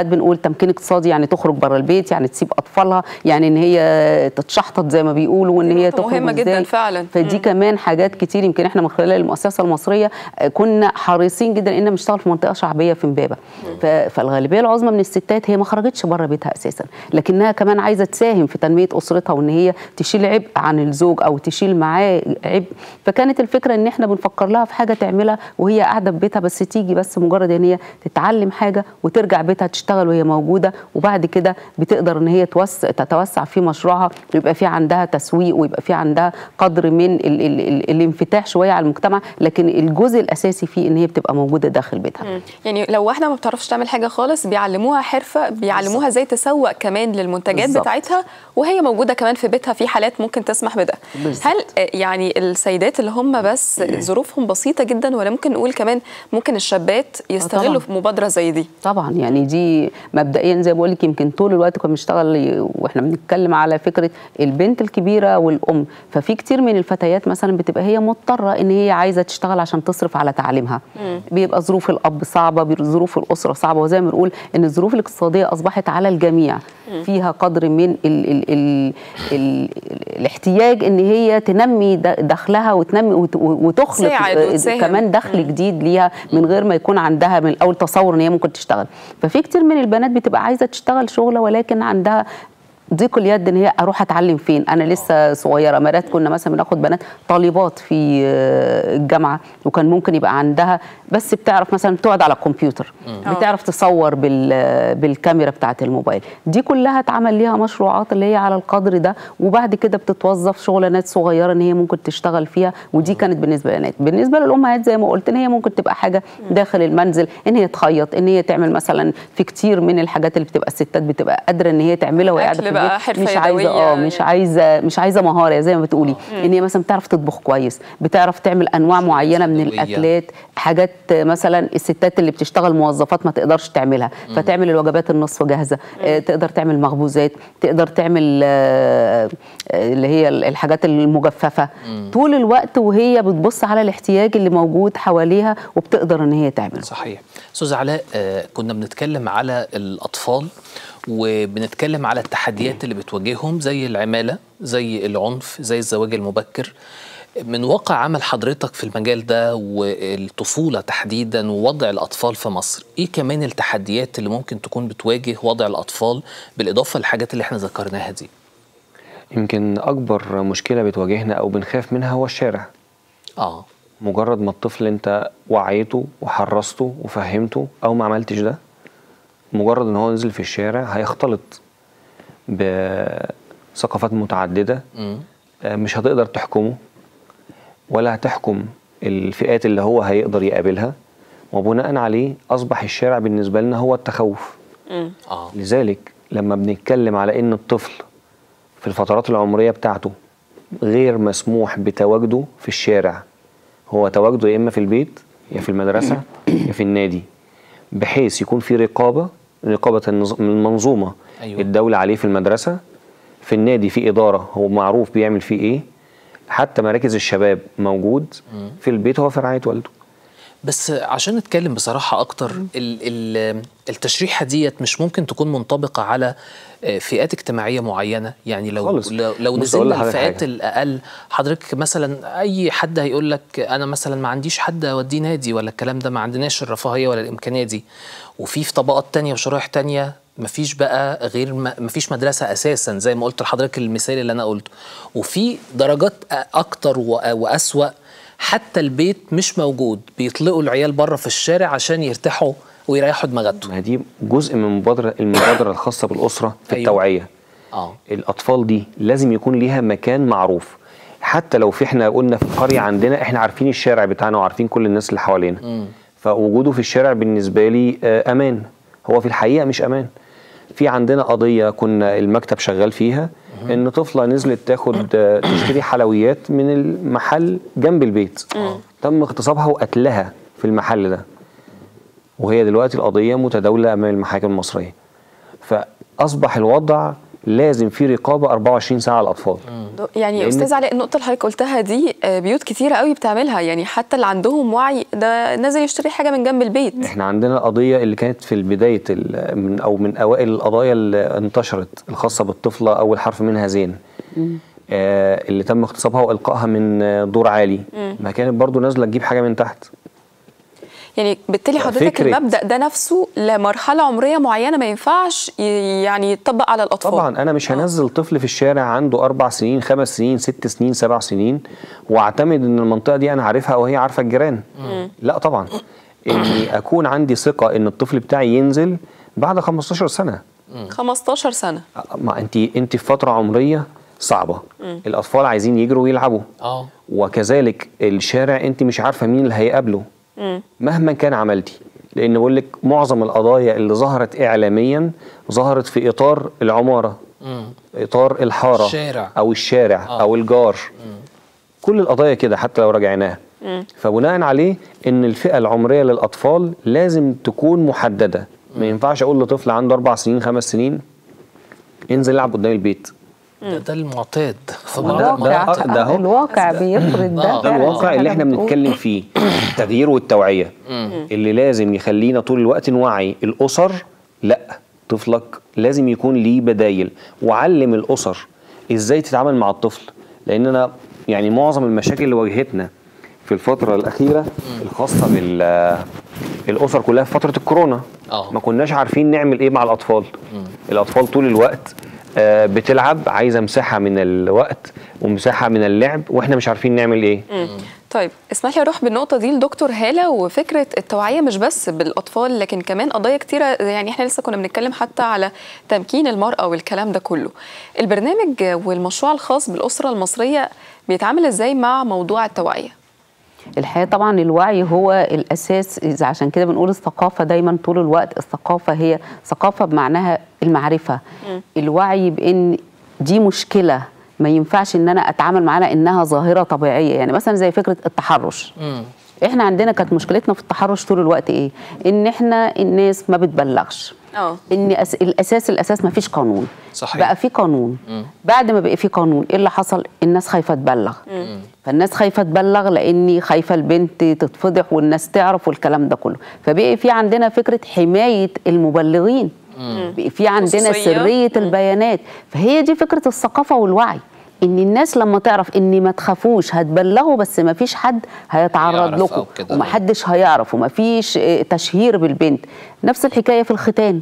[SPEAKER 4] ساعات بنقول تمكين اقتصادي يعني تخرج بره البيت يعني تسيب اطفالها يعني ان هي تتشحطط زي ما بيقولوا وان
[SPEAKER 3] دي
[SPEAKER 4] هي
[SPEAKER 3] نقطة
[SPEAKER 4] تخرج
[SPEAKER 3] مهمة جداً
[SPEAKER 4] إزاي.
[SPEAKER 3] فعلاً.
[SPEAKER 4] فدي
[SPEAKER 3] مم.
[SPEAKER 4] كمان حاجات كتير يمكن احنا من خلال المؤسسه المصريه آه، كنا حريصين جدا ان نشتغل في منطقه شعبيه في امبابه ف- فالغالبيه العظمى من الستات هي ما خرجتش بره بيتها اساسا لكنها كمان عايزه تساهم في تنميه اسرتها وان هي تشيل عبء عن الزوج او تشيل معاه عبء فكانت الفكره ان احنا بنفكر لها في حاجه تعملها وهي قاعده في بيتها بس تيجي بس مجرد ان هي تتعلم حاجه وترجع بيتها تشتغل وهي موجوده وبعد كده بتقدر ان هي توسع تتوسع في مشروعها ويبقى في عندها تسويق ويبقى في عندها قدر من ال ال ال الانفتاح شويه على المجتمع لكن الجزء الاساسي فيه ان هي بتبقى موجوده داخل بيتها
[SPEAKER 3] يعني لو واحده ما بتعرفش تعمل حاجه خالص بيعلموها حرفه بيعلموها ازاي تسوق كمان للمنتجات
[SPEAKER 4] بالظبط.
[SPEAKER 3] بتاعتها وهي موجوده كمان في بيتها في حالات ممكن تسمح بده
[SPEAKER 4] بالظبط.
[SPEAKER 3] هل آه، يعني السيدات اللي هم بس ظروفهم بسيطه جدا ولا ممكن نقول كمان ممكن الشابات يستغلوا
[SPEAKER 4] طبعاً.
[SPEAKER 3] في مبادره زي دي
[SPEAKER 4] طبعا يعني دي مبدئيا زي ما بقول لك يمكن طول الوقت كنا بنشتغل واحنا بنتكلم على فكره البنت الكبيره والام ففي كتير من الفتيات مثلا بتبقى هي مضطره ان هي عايزه تشتغل عشان تصرف على تعليمها بيبقى ظروف الاب صعبه بيبقى ظروف الاسره صعبه وزي ما بنقول ان الظروف الاقتصاديه اصبحت على الجميع فيها قدر من ال ال ال ال الاحتياج ان هي تنمي د- دخلها وتنمي وت- وتخلق
[SPEAKER 3] تساعد
[SPEAKER 4] آه،
[SPEAKER 3] وتساهم.
[SPEAKER 4] كمان دخل جديد ليها من غير ما يكون عندها من الاول تصور ان هي ممكن تشتغل ففي كتير من البنات بتبقى عايزه تشتغل شغله ولكن عندها ضيق اليد ان هي اروح اتعلم فين انا لسه صغيره مرات كنا مثلا بناخد بنات طالبات في آه، الجامعه وكان ممكن يبقى عندها بس بتعرف مثلا تقعد على الكمبيوتر بتعرف تصور بال بالكاميرا بتاعه الموبايل دي كلها اتعمل ليها مشروعات اللي هي على القدر ده وبعد كده بتتوظف شغلانات صغيره ان هي ممكن تشتغل فيها ودي كانت بالنسبه للبنات بالنسبه للامهات زي ما قلت ان هي ممكن تبقى حاجه داخل المنزل ان هي تخيط ان هي تعمل مثلا في كتير من الحاجات اللي بتبقى الستات بتبقى قادره ان هي تعملها وهي قاعده
[SPEAKER 3] أكل
[SPEAKER 4] في
[SPEAKER 3] بقى،
[SPEAKER 4] البيت
[SPEAKER 3] حرفة
[SPEAKER 4] مش عايزه
[SPEAKER 3] يدوية
[SPEAKER 4] اه مش عايزه مش عايزه مهاره زي ما بتقولي ان هي مثلا بتعرف تطبخ كويس بتعرف تعمل انواع معينه من
[SPEAKER 1] يدوية.
[SPEAKER 4] الاكلات حاجات مثلا الستات اللي بتشتغل موظفات ما تقدرش تعملها فتعمل الوجبات النصف جاهزه آه، تقدر تعمل مخبوزات تقدر تعمل آه، آه، اللي هي الحاجات المجففه طول الوقت وهي بتبص على الاحتياج اللي موجود حواليها وبتقدر ان هي تعمله
[SPEAKER 1] صحيح استاذ علاء آه، كنا بنتكلم على الاطفال وبنتكلم على التحديات اللي بتواجههم زي العماله زي العنف زي الزواج المبكر من واقع عمل حضرتك في المجال ده والطفوله تحديدا ووضع الاطفال في مصر ايه كمان التحديات اللي ممكن تكون بتواجه وضع الاطفال بالاضافه للحاجات اللي احنا ذكرناها دي
[SPEAKER 2] يمكن اكبر مشكله بتواجهنا او بنخاف منها هو الشارع
[SPEAKER 1] اه
[SPEAKER 2] مجرد ما الطفل انت وعيته وحرصته وفهمته او ما عملتش ده مجرد ان هو نزل في الشارع هيختلط بثقافات متعدده
[SPEAKER 1] مم.
[SPEAKER 2] آه، مش هتقدر تحكمه ولا هتحكم الفئات اللي هو هيقدر يقابلها وبناء عليه اصبح الشارع بالنسبه لنا هو التخوف
[SPEAKER 1] اه
[SPEAKER 2] لذلك لما بنتكلم على ان الطفل في الفترات العمريه بتاعته غير مسموح بتواجده في الشارع هو تواجده يا اما في البيت يا في المدرسه يا في النادي بحيث يكون في رقابه رقابه النظ- المنظومه
[SPEAKER 1] أيوة.
[SPEAKER 2] الدوله عليه في المدرسه في النادي في اداره هو معروف بيعمل فيه ايه حتى مراكز الشباب موجود في البيت هو في رعايه والده
[SPEAKER 1] بس عشان نتكلم بصراحة أكتر ال ال التشريحة ديت مش ممكن تكون منطبقة على آه، فئات اجتماعية معينة يعني لو
[SPEAKER 2] خالص.
[SPEAKER 1] لو, لو
[SPEAKER 2] بص أقول
[SPEAKER 1] نزلنا
[SPEAKER 2] لحضرتك
[SPEAKER 1] الفئات
[SPEAKER 2] حاجة.
[SPEAKER 1] الأقل حضرتك مثلا أي حد هيقول لك أنا مثلا ما عنديش حد أوديه نادي ولا الكلام ده ما عندناش الرفاهية ولا الإمكانية دي وفي في طبقات تانية وشرائح تانية مفيش بقى غير ما مفيش مدرسة أساسا زي ما قلت لحضرتك المثال اللي أنا قلته وفي درجات أ- أكتر وأ- وأسوأ حتى البيت مش موجود بيطلقوا العيال بره في الشارع عشان يرتاحوا ويريحوا دماغاتهم
[SPEAKER 2] ما دي جزء من مبادره المبادره الخاصه بالاسره في
[SPEAKER 1] أيوة.
[SPEAKER 2] التوعيه
[SPEAKER 1] اه
[SPEAKER 2] الاطفال دي لازم يكون ليها مكان معروف حتى لو في احنا قلنا في قريه عندنا احنا عارفين الشارع بتاعنا وعارفين كل الناس اللي حوالينا فوجوده في الشارع بالنسبه لي آه، امان هو في الحقيقه مش امان في عندنا قضيه كنا المكتب شغال فيها ان طفله نزلت تاخد آه، تشتري حلويات من المحل جنب البيت تم اغتصابها وقتلها في المحل ده وهي دلوقتي القضيه متداوله امام المحاكم المصريه فاصبح الوضع لازم في رقابه 24 ساعه على الاطفال
[SPEAKER 3] يعني
[SPEAKER 2] لأن-
[SPEAKER 3] استاذ علاء النقطه اللي حضرتك قلتها دي آه، بيوت كتيره قوي بتعملها يعني حتى اللي عندهم وعي ده نازل يشتري حاجه من جنب البيت
[SPEAKER 2] احنا عندنا القضيه اللي كانت في بدايه ال- من او من اوائل القضايا اللي انتشرت الخاصه بالطفله اول حرف منها زين آه اللي تم اغتصابها والقائها من آه، دور عالي ما كانت برضو نازله تجيب حاجه من تحت
[SPEAKER 3] يعني بالتالي حضرتك
[SPEAKER 2] فكرة-
[SPEAKER 3] المبدا ده نفسه لمرحله عمريه معينه ما ينفعش ي- يعني يتطبق على الاطفال
[SPEAKER 2] طبعا انا مش هنزل طفل في الشارع عنده اربع سنين خمس سنين ست سنين سبع سنين واعتمد ان المنطقه دي انا عارفها وهي عارفه الجيران لا طبعا اني اكون عندي ثقه ان الطفل بتاعي ينزل بعد 15 سنه
[SPEAKER 3] 15 سنه
[SPEAKER 2] ما انت انت في فتره عمريه صعبه الاطفال عايزين يجروا ويلعبوا
[SPEAKER 1] اه
[SPEAKER 2] وكذلك الشارع انت مش عارفه مين اللي هيقابله مهما كان عملتي لان بقول لك معظم القضايا اللي ظهرت اعلاميا ظهرت في اطار العماره اطار الحاره
[SPEAKER 1] الشارع.
[SPEAKER 2] او الشارع
[SPEAKER 1] آه.
[SPEAKER 2] او الجار كل القضايا كده حتى لو راجعناها فبناء عليه ان الفئه العمريه للاطفال لازم تكون محدده ما ينفعش اقول لطفل عنده اربع سنين خمس سنين انزل العب قدام البيت
[SPEAKER 1] ده, ده المعتاد في بعض
[SPEAKER 2] ده-
[SPEAKER 1] المناطق.
[SPEAKER 2] ده- ده هو-
[SPEAKER 4] الواقع بيفرض ده
[SPEAKER 1] آه.
[SPEAKER 2] ده
[SPEAKER 4] فعلاً
[SPEAKER 2] الواقع
[SPEAKER 4] زي
[SPEAKER 2] اللي
[SPEAKER 4] ما
[SPEAKER 2] احنا
[SPEAKER 4] بتقول.
[SPEAKER 2] بنتكلم فيه التغيير والتوعيه اللي لازم يخلينا طول الوقت نوعي الاسر لا طفلك لازم يكون ليه بدايل وعلم الاسر ازاي تتعامل مع الطفل لان انا يعني معظم المشاكل اللي واجهتنا في الفتره الاخيره الخاصه بال الاسر كلها في فتره الكورونا
[SPEAKER 1] آه.
[SPEAKER 2] ما كناش عارفين نعمل ايه مع الاطفال الاطفال طول الوقت آه، بتلعب عايزه مساحه من الوقت ومساحه من اللعب واحنا مش عارفين نعمل ايه
[SPEAKER 3] طيب اسمح لي اروح بالنقطه دي لدكتور هاله وفكره التوعيه مش بس بالاطفال لكن كمان قضايا كتيره يعني احنا لسه كنا بنتكلم حتى على تمكين المراه والكلام ده كله البرنامج والمشروع الخاص بالاسره المصريه بيتعامل ازاي مع موضوع التوعيه
[SPEAKER 4] الحقيقه طبعا الوعي هو الاساس إذا عشان كده بنقول الثقافه دايما طول الوقت الثقافه هي ثقافه بمعناها المعرفه الوعي بان دي مشكله ما ينفعش ان انا اتعامل معاها انها ظاهره طبيعيه يعني مثلا زي فكره التحرش احنا عندنا كانت مشكلتنا في التحرش طول الوقت ايه ان احنا الناس ما بتبلغش
[SPEAKER 3] اه
[SPEAKER 4] ان أس... الاساس الاساس ما فيش قانون
[SPEAKER 1] صحيح.
[SPEAKER 4] بقى في قانون بعد ما بقى في قانون ايه اللي حصل الناس خايفه تبلغ فالناس خايفه تبلغ لاني خايفه البنت تتفضح والناس تعرف والكلام ده كله فبقي في عندنا فكره حمايه المبلغين بقي في عندنا
[SPEAKER 3] خصوصية.
[SPEAKER 4] سريه البيانات فهي دي فكره الثقافه والوعي ان الناس لما تعرف ان ما تخافوش هتبلغوا بس ما فيش حد هيتعرض
[SPEAKER 1] يعرف
[SPEAKER 4] لكم
[SPEAKER 1] أو كده.
[SPEAKER 4] ومحدش هيعرف ومفيش آه، تشهير بالبنت نفس الحكايه في الختان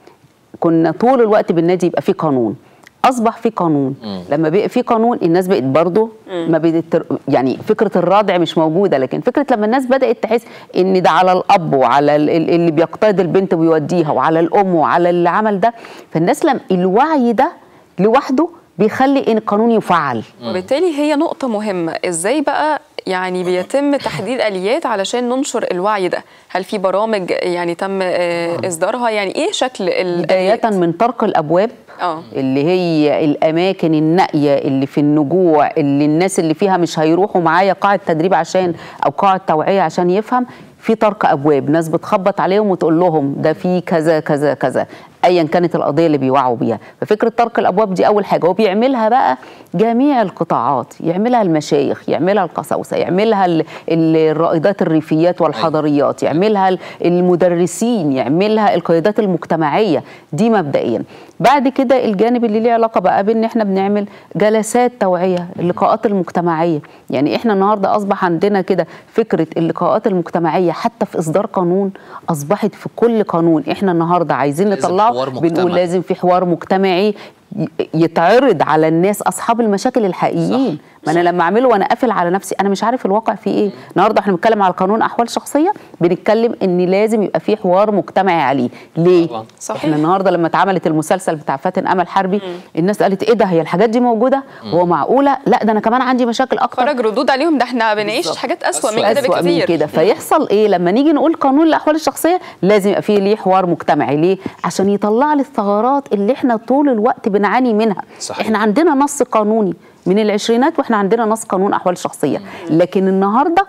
[SPEAKER 4] كنا طول الوقت بالنادي يبقى في قانون اصبح في قانون لما بقى في قانون الناس بقت برضه ما بقت يعني فكره الرضع مش موجوده لكن فكره لما الناس بدات تحس ان ده على الاب وعلى ال- ال- اللي بيقتاد البنت ويوديها وعلى الام وعلى اللي عمل ده فالناس لم الوعي ده لوحده بيخلي ان القانون يفعل
[SPEAKER 3] وبالتالي هي نقطة مهمة ازاي بقى يعني بيتم تحديد اليات علشان ننشر الوعي ده هل في برامج يعني تم آه، اصدارها يعني ايه شكل
[SPEAKER 4] بداية
[SPEAKER 3] الآليات؟
[SPEAKER 4] من طرق الأبواب
[SPEAKER 3] اه
[SPEAKER 4] اللي هي الأماكن النائية اللي في النجوع اللي الناس اللي فيها مش هيروحوا معايا قاعة تدريب عشان أو قاعة توعية عشان يفهم في طرق أبواب ناس بتخبط عليهم وتقول لهم ده في كذا كذا كذا ايا كانت القضيه اللي بيوعوا بيها ففكره طرق الابواب دي اول حاجه وبيعملها بقى جميع القطاعات يعملها المشايخ يعملها القساوسه يعملها ال- ال- الرائدات الريفيات والحضريات يعملها ال- المدرسين يعملها القيادات المجتمعيه دي مبدئيا بعد كده الجانب اللي ليه علاقه بقى بان احنا بنعمل جلسات توعيه اللقاءات المجتمعيه يعني احنا النهارده اصبح عندنا كده فكره اللقاءات المجتمعيه حتى في اصدار قانون اصبحت في كل قانون احنا النهارده عايزين
[SPEAKER 1] لازم
[SPEAKER 4] نطلعه
[SPEAKER 1] حوار
[SPEAKER 4] بنقول
[SPEAKER 1] مجتمعي.
[SPEAKER 4] لازم في حوار مجتمعي ي- يتعرض على الناس اصحاب المشاكل الحقيقيين ما انا لما اعمله وانا قافل على نفسي انا مش عارف الواقع فيه ايه النهارده احنا بنتكلم على قانون احوال شخصيه بنتكلم ان لازم يبقى في حوار مجتمعي عليه ليه
[SPEAKER 1] طبعاً.
[SPEAKER 3] صحيح.
[SPEAKER 4] احنا النهارده لما اتعملت المسلسل بتاع فاتن امل حربي الناس قالت ايه ده هي الحاجات دي موجوده هو معقوله لا ده انا كمان عندي مشاكل اكتر
[SPEAKER 3] خرج ردود عليهم ده احنا بنعيش حاجات اسوأ من
[SPEAKER 1] أسوأ.
[SPEAKER 3] كده
[SPEAKER 4] أسوأ من
[SPEAKER 3] بكتير
[SPEAKER 4] كده فيحصل ايه لما نيجي نقول قانون الاحوال الشخصيه لازم يبقى فيه ليه حوار مجتمعي ليه عشان يطلع لي الثغرات اللي احنا طول الوقت بنعاني منها
[SPEAKER 1] صحيح.
[SPEAKER 4] احنا عندنا نص قانوني من العشرينات واحنا عندنا نص قانون احوال شخصيه لكن النهارده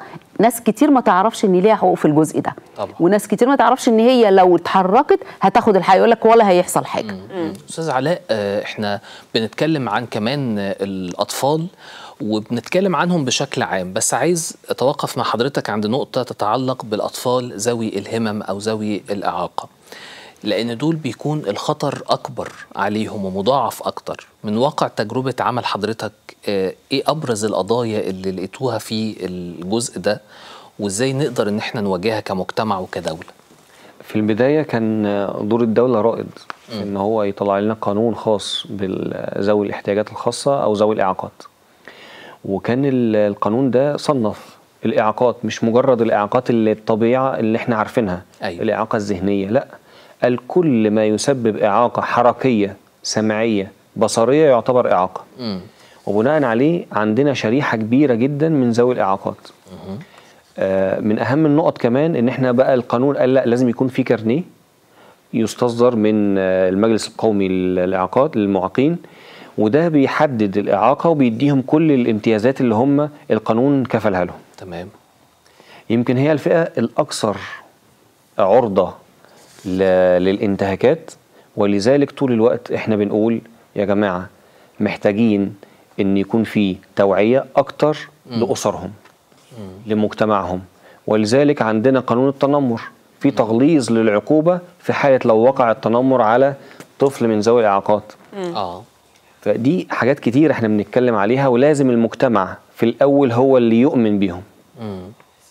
[SPEAKER 4] ناس كتير ما تعرفش ان ليها حقوق في الجزء ده
[SPEAKER 1] طبعا.
[SPEAKER 4] وناس كتير ما تعرفش ان هي لو اتحركت هتاخد الحق يقول لك ولا هيحصل حاجه
[SPEAKER 1] استاذ علاء آه، احنا بنتكلم عن كمان آه، الاطفال وبنتكلم عنهم بشكل عام بس عايز اتوقف مع حضرتك عند نقطه تتعلق بالاطفال ذوي الهمم او ذوي الاعاقه لان دول بيكون الخطر اكبر عليهم ومضاعف اكتر من واقع تجربه عمل حضرتك آه، ايه ابرز القضايا اللي لقيتوها في الجزء ده وازاي نقدر ان احنا نواجهها كمجتمع وكدوله
[SPEAKER 2] في البداية كان دور الدولة رائد في إن هو يطلع لنا قانون خاص بذوي الاحتياجات الخاصة أو ذوي الإعاقات وكان ال- القانون ده صنف الإعاقات مش مجرد الإعاقات اللي الطبيعة اللي احنا عارفينها
[SPEAKER 1] أيوة.
[SPEAKER 2] الإعاقة الذهنية لا قال كل ما يسبب إعاقة حركية سمعية بصرية يعتبر إعاقة
[SPEAKER 1] مم.
[SPEAKER 2] وبناء عليه عندنا شريحة كبيرة جدا من ذوي الإعاقات آه، من أهم النقط كمان إن إحنا بقى القانون قال لا لازم يكون في كارنيه يستصدر من آه، المجلس القومي للإعاقات للمعاقين وده بيحدد الإعاقة وبيديهم كل الامتيازات اللي هم القانون كفلها لهم
[SPEAKER 1] تمام
[SPEAKER 2] يمكن هي الفئة الأكثر عرضة ل- للانتهاكات ولذلك طول الوقت احنا بنقول يا جماعة محتاجين ان يكون في توعية اكتر لأسرهم لمجتمعهم ولذلك عندنا قانون التنمر في تغليظ للعقوبة في حالة لو وقع التنمر على طفل من ذوي الإعاقات
[SPEAKER 1] اه
[SPEAKER 2] فدي حاجات كتير احنا بنتكلم عليها ولازم المجتمع في الأول هو اللي يؤمن بيهم
[SPEAKER 1] مم.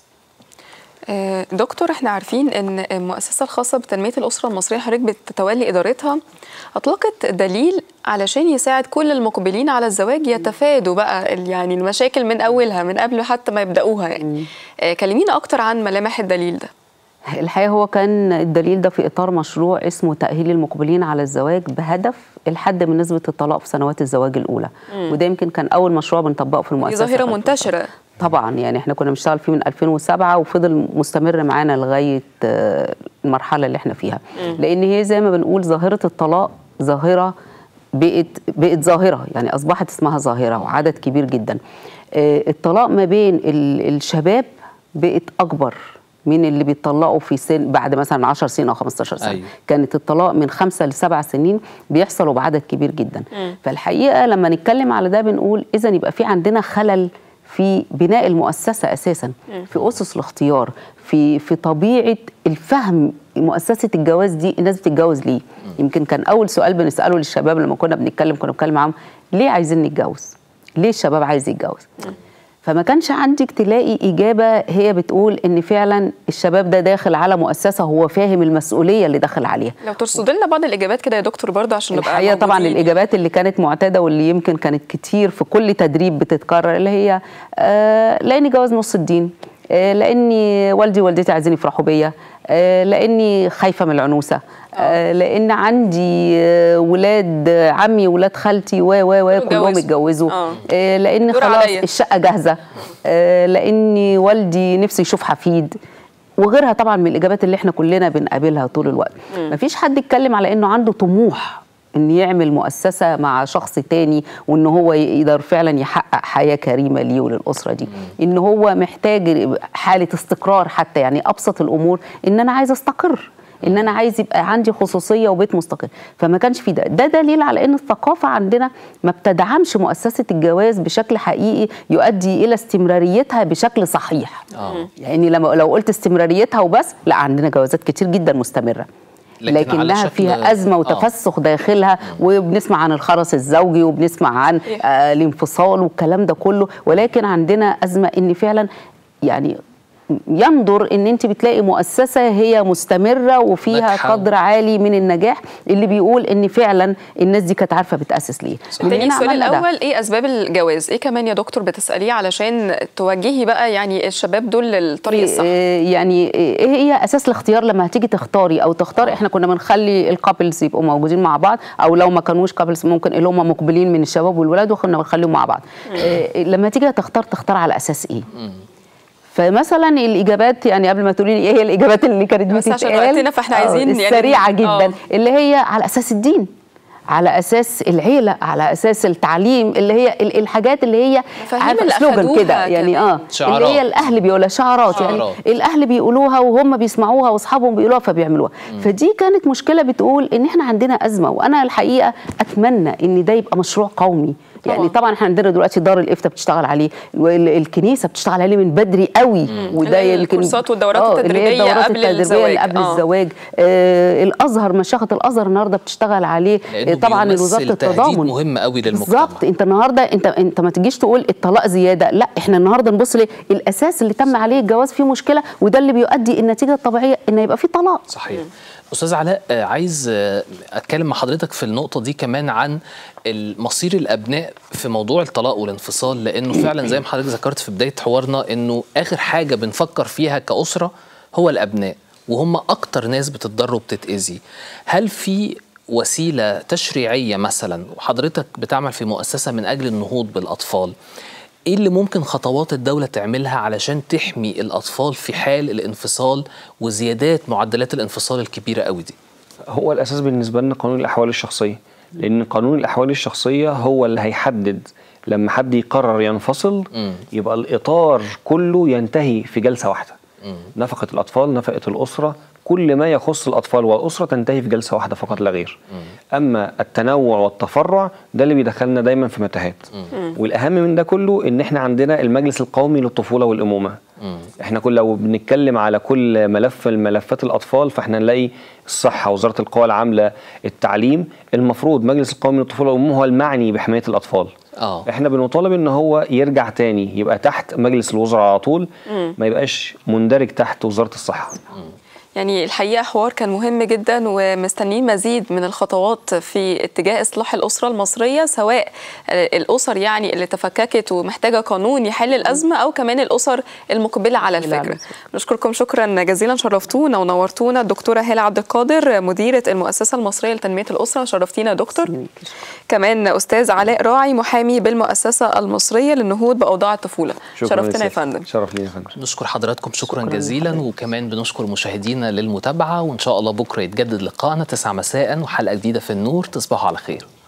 [SPEAKER 3] آه، دكتور احنا عارفين ان المؤسسه الخاصه بتنميه الاسره المصريه حضرتك بتتولي ادارتها اطلقت دليل علشان يساعد كل المقبلين على الزواج يتفادوا بقى ال- يعني المشاكل من اولها من قبل حتى ما يبداوها يعني آه، كلمينا اكتر عن ملامح الدليل ده
[SPEAKER 4] الحقيقه هو كان الدليل ده في اطار مشروع اسمه تاهيل المقبلين على الزواج بهدف الحد من نسبه الطلاق في سنوات الزواج الاولى وده يمكن كان اول مشروع بنطبقه في
[SPEAKER 3] دي
[SPEAKER 4] المؤسسه
[SPEAKER 3] ظاهره
[SPEAKER 4] في
[SPEAKER 3] منتشره
[SPEAKER 4] طبعا يعني احنا كنا بنشتغل فيه من 2007 وفضل مستمر معانا لغايه آه، المرحله اللي احنا فيها لان هي زي ما بنقول ظاهره الطلاق ظاهره بقت بقت ظاهره يعني اصبحت اسمها ظاهره وعدد كبير جدا آه، الطلاق ما بين ال- الشباب بقت اكبر من اللي بيطلقوا في سن بعد مثلا 10 سنين او 15 سنه
[SPEAKER 1] أيوة.
[SPEAKER 4] كانت الطلاق من خمسة لسبع سنين بيحصلوا بعدد كبير جدا فالحقيقه لما نتكلم على ده بنقول اذا يبقى في عندنا خلل في بناء المؤسسه اساسا في اسس الاختيار في في طبيعه الفهم مؤسسه الجواز دي الناس بتتجوز ليه يمكن كان اول سؤال بنساله للشباب لما كنا بنتكلم كنا بنتكلم معاهم ليه عايزين نتجوز ليه الشباب عايز يتجوز فما كانش عندك تلاقي إجابة هي بتقول إن فعلا الشباب ده داخل على مؤسسة هو فاهم المسؤولية اللي داخل عليها
[SPEAKER 3] لو ترصد لنا بعض الاجابات كده يا دكتور برضه عشان نبقى
[SPEAKER 4] الحقيقه طبعا
[SPEAKER 3] موجودين.
[SPEAKER 4] الاجابات اللي كانت معتاده واللي يمكن كانت كتير في كل تدريب بتتكرر اللي هي آه لاني جواز نص الدين آه لاني والدي ووالدتي عايزين يفرحوا بيا آه لاني خايفه من العنوسه آه لان عندي آه ولاد عمي ولاد خالتي و و و
[SPEAKER 3] كلهم
[SPEAKER 4] كلهم
[SPEAKER 3] اتجوزوا.
[SPEAKER 4] اتجوزوا
[SPEAKER 3] آه.
[SPEAKER 4] آه لان
[SPEAKER 3] دور
[SPEAKER 4] خلاص
[SPEAKER 3] عليا.
[SPEAKER 4] الشقه جاهزه آه لاني والدي نفسه يشوف حفيد وغيرها طبعا من الاجابات اللي احنا كلنا بنقابلها طول الوقت مفيش حد اتكلم على انه عنده طموح ان يعمل مؤسسه مع شخص تاني وان هو يقدر فعلا يحقق حياه كريمه ليه وللاسره دي ان هو محتاج حاله استقرار حتى يعني ابسط الامور ان انا عايز استقر ان انا عايز يبقى عندي خصوصيه وبيت مستقل فما كانش في ده ده دليل على ان الثقافه عندنا ما بتدعمش مؤسسه الجواز بشكل حقيقي يؤدي الى استمراريتها بشكل صحيح
[SPEAKER 1] آه.
[SPEAKER 4] يعني لما لو قلت استمراريتها وبس لا عندنا جوازات كتير جدا مستمره
[SPEAKER 1] لكن على
[SPEAKER 4] لكنها
[SPEAKER 1] شكل-
[SPEAKER 4] فيها ازمه
[SPEAKER 1] آه.
[SPEAKER 4] وتفسخ داخلها وبنسمع عن الخرس الزوجي وبنسمع عن آه الانفصال والكلام ده كله ولكن عندنا ازمه ان فعلا يعني ينظر ان انت بتلاقي مؤسسه هي مستمره وفيها
[SPEAKER 1] ناجحة.
[SPEAKER 4] قدر عالي من النجاح اللي بيقول ان فعلا الناس دي كانت عارفه بتاسس ليه
[SPEAKER 1] صح.
[SPEAKER 4] من
[SPEAKER 3] تاني
[SPEAKER 4] هنا
[SPEAKER 3] السؤال
[SPEAKER 4] عملنا ده.
[SPEAKER 3] الاول ايه اسباب الجواز ايه كمان يا دكتور بتساليه علشان توجهي بقى يعني الشباب دول للطريق الصح
[SPEAKER 4] إيه يعني ايه هي اساس الاختيار لما هتيجي تختاري او تختار احنا كنا بنخلي الكابلز يبقوا موجودين مع بعض او لو ما كانوش كابلز ممكن اللي هم مقبلين من الشباب والولاد وكنا بنخليهم مع بعض إيه لما تيجي تختار تختار على اساس ايه فمثلا الاجابات يعني قبل ما تقولي لي ايه هي الاجابات اللي كانت
[SPEAKER 3] بس عشان
[SPEAKER 4] بتتقال
[SPEAKER 3] وقتنا فاحنا
[SPEAKER 4] آه،
[SPEAKER 3] عايزين يعني-
[SPEAKER 4] السريعه جدا
[SPEAKER 3] آه.
[SPEAKER 4] اللي هي على اساس الدين على اساس العيله على اساس التعليم اللي هي ال- الحاجات اللي هي
[SPEAKER 3] مفاهيم
[SPEAKER 4] عارفة
[SPEAKER 3] اللي
[SPEAKER 4] سلوجان
[SPEAKER 3] أخدوها
[SPEAKER 4] كده يعني
[SPEAKER 3] كمان.
[SPEAKER 4] اه
[SPEAKER 1] شعارات.
[SPEAKER 4] اللي هي الاهل بيقولها شعارات يعني
[SPEAKER 1] شعارات.
[SPEAKER 4] الاهل بيقولوها وهم بيسمعوها واصحابهم بيقولوها فبيعملوها فدي كانت مشكله بتقول ان احنا عندنا ازمه وانا الحقيقه اتمنى ان ده يبقى مشروع قومي يعني
[SPEAKER 3] طبعاً.
[SPEAKER 4] طبعا احنا عندنا دلوقتي دار الافتاء بتشتغل عليه وال- الكنيسه بتشتغل عليه من بدري قوي وده
[SPEAKER 3] اللي هي
[SPEAKER 4] يمكن
[SPEAKER 3] الكورسات والدورات
[SPEAKER 4] آه، اللي هي
[SPEAKER 3] التدريبية
[SPEAKER 4] الدورات
[SPEAKER 3] قبل
[SPEAKER 4] التدريبية
[SPEAKER 3] الزواج.
[SPEAKER 4] اللي قبل
[SPEAKER 3] آه.
[SPEAKER 4] الزواج آه الازهر مشيخه الازهر النهارده بتشتغل عليه
[SPEAKER 1] لأنه
[SPEAKER 4] آه، طبعا
[SPEAKER 1] بيمثل
[SPEAKER 4] وزاره
[SPEAKER 1] تهديد
[SPEAKER 4] التضامن
[SPEAKER 1] مهم قوي للمجتمع.
[SPEAKER 4] بالظبط انت النهارده انت انت ما تجيش تقول الطلاق زياده لا احنا النهارده نبص ليه الاساس اللي تم عليه الجواز فيه مشكله وده اللي بيؤدي النتيجه الطبيعيه ان يبقى فيه طلاق
[SPEAKER 1] صحيح استاذ علاء آه، عايز آه، اتكلم مع حضرتك في النقطه دي كمان عن مصير الابناء في موضوع الطلاق والانفصال لانه فعلا زي ما حضرتك ذكرت في بدايه حوارنا انه اخر حاجه بنفكر فيها كاسره هو الابناء وهم اكتر ناس بتتضر وبتتاذي هل في وسيله تشريعيه مثلا وحضرتك بتعمل في مؤسسه من اجل النهوض بالاطفال ايه اللي ممكن خطوات الدولة تعملها علشان تحمي الأطفال في حال الانفصال وزيادات معدلات الانفصال الكبيرة قوي دي؟
[SPEAKER 2] هو الاساس بالنسبه لنا قانون الاحوال الشخصيه لان قانون الاحوال الشخصيه هو اللي هيحدد لما حد يقرر ينفصل
[SPEAKER 1] مم.
[SPEAKER 2] يبقى الاطار كله ينتهي في جلسه واحده نفقه الاطفال نفقه الاسره كل ما يخص الاطفال والاسره تنتهي في جلسه واحده فقط لا غير اما التنوع والتفرع ده اللي بيدخلنا دايما في متاهات والاهم من ده كله ان احنا عندنا المجلس القومي للطفوله والامومه احنا كل لو بنتكلم على كل ملف ملفات الاطفال فاحنا نلاقي الصحه وزاره القوى العامله التعليم المفروض مجلس القومي للطفوله والامومه هو المعني بحمايه الاطفال
[SPEAKER 1] اه
[SPEAKER 2] احنا بنطالب ان هو يرجع تاني يبقى تحت مجلس الوزراء على طول ما يبقاش مندرج تحت وزاره الصحه
[SPEAKER 3] يعني الحقيقة حوار كان مهم جدا ومستنيين مزيد من الخطوات في اتجاه إصلاح الأسرة المصرية سواء الأسر يعني اللي تفككت ومحتاجة قانون يحل الأزمة أو كمان الأسر المقبلة على
[SPEAKER 4] اللي على
[SPEAKER 3] الفكرة
[SPEAKER 4] الفكرة.
[SPEAKER 3] نشكركم شكرا جزيلا شرفتونا ونورتونا الدكتورة هالة عبد القادر مديرة المؤسسة المصرية لتنمية الأسرة شرفتينا يا دكتور كمان أستاذ علاء راعي محامي بالمؤسسة المصرية للنهوض بأوضاع الطفولة شرفتنا يا فندم
[SPEAKER 2] شرف لينا يا فندم
[SPEAKER 1] نشكر حضراتكم شكرا,
[SPEAKER 4] شكراً
[SPEAKER 1] جزيلا
[SPEAKER 4] لحضرتك.
[SPEAKER 1] وكمان بنشكر مشاهدينا للمتابعة وإن شاء الله بكرة يتجدد لقائنا 9 مساء وحلقة جديدة في النور تصبحوا على خير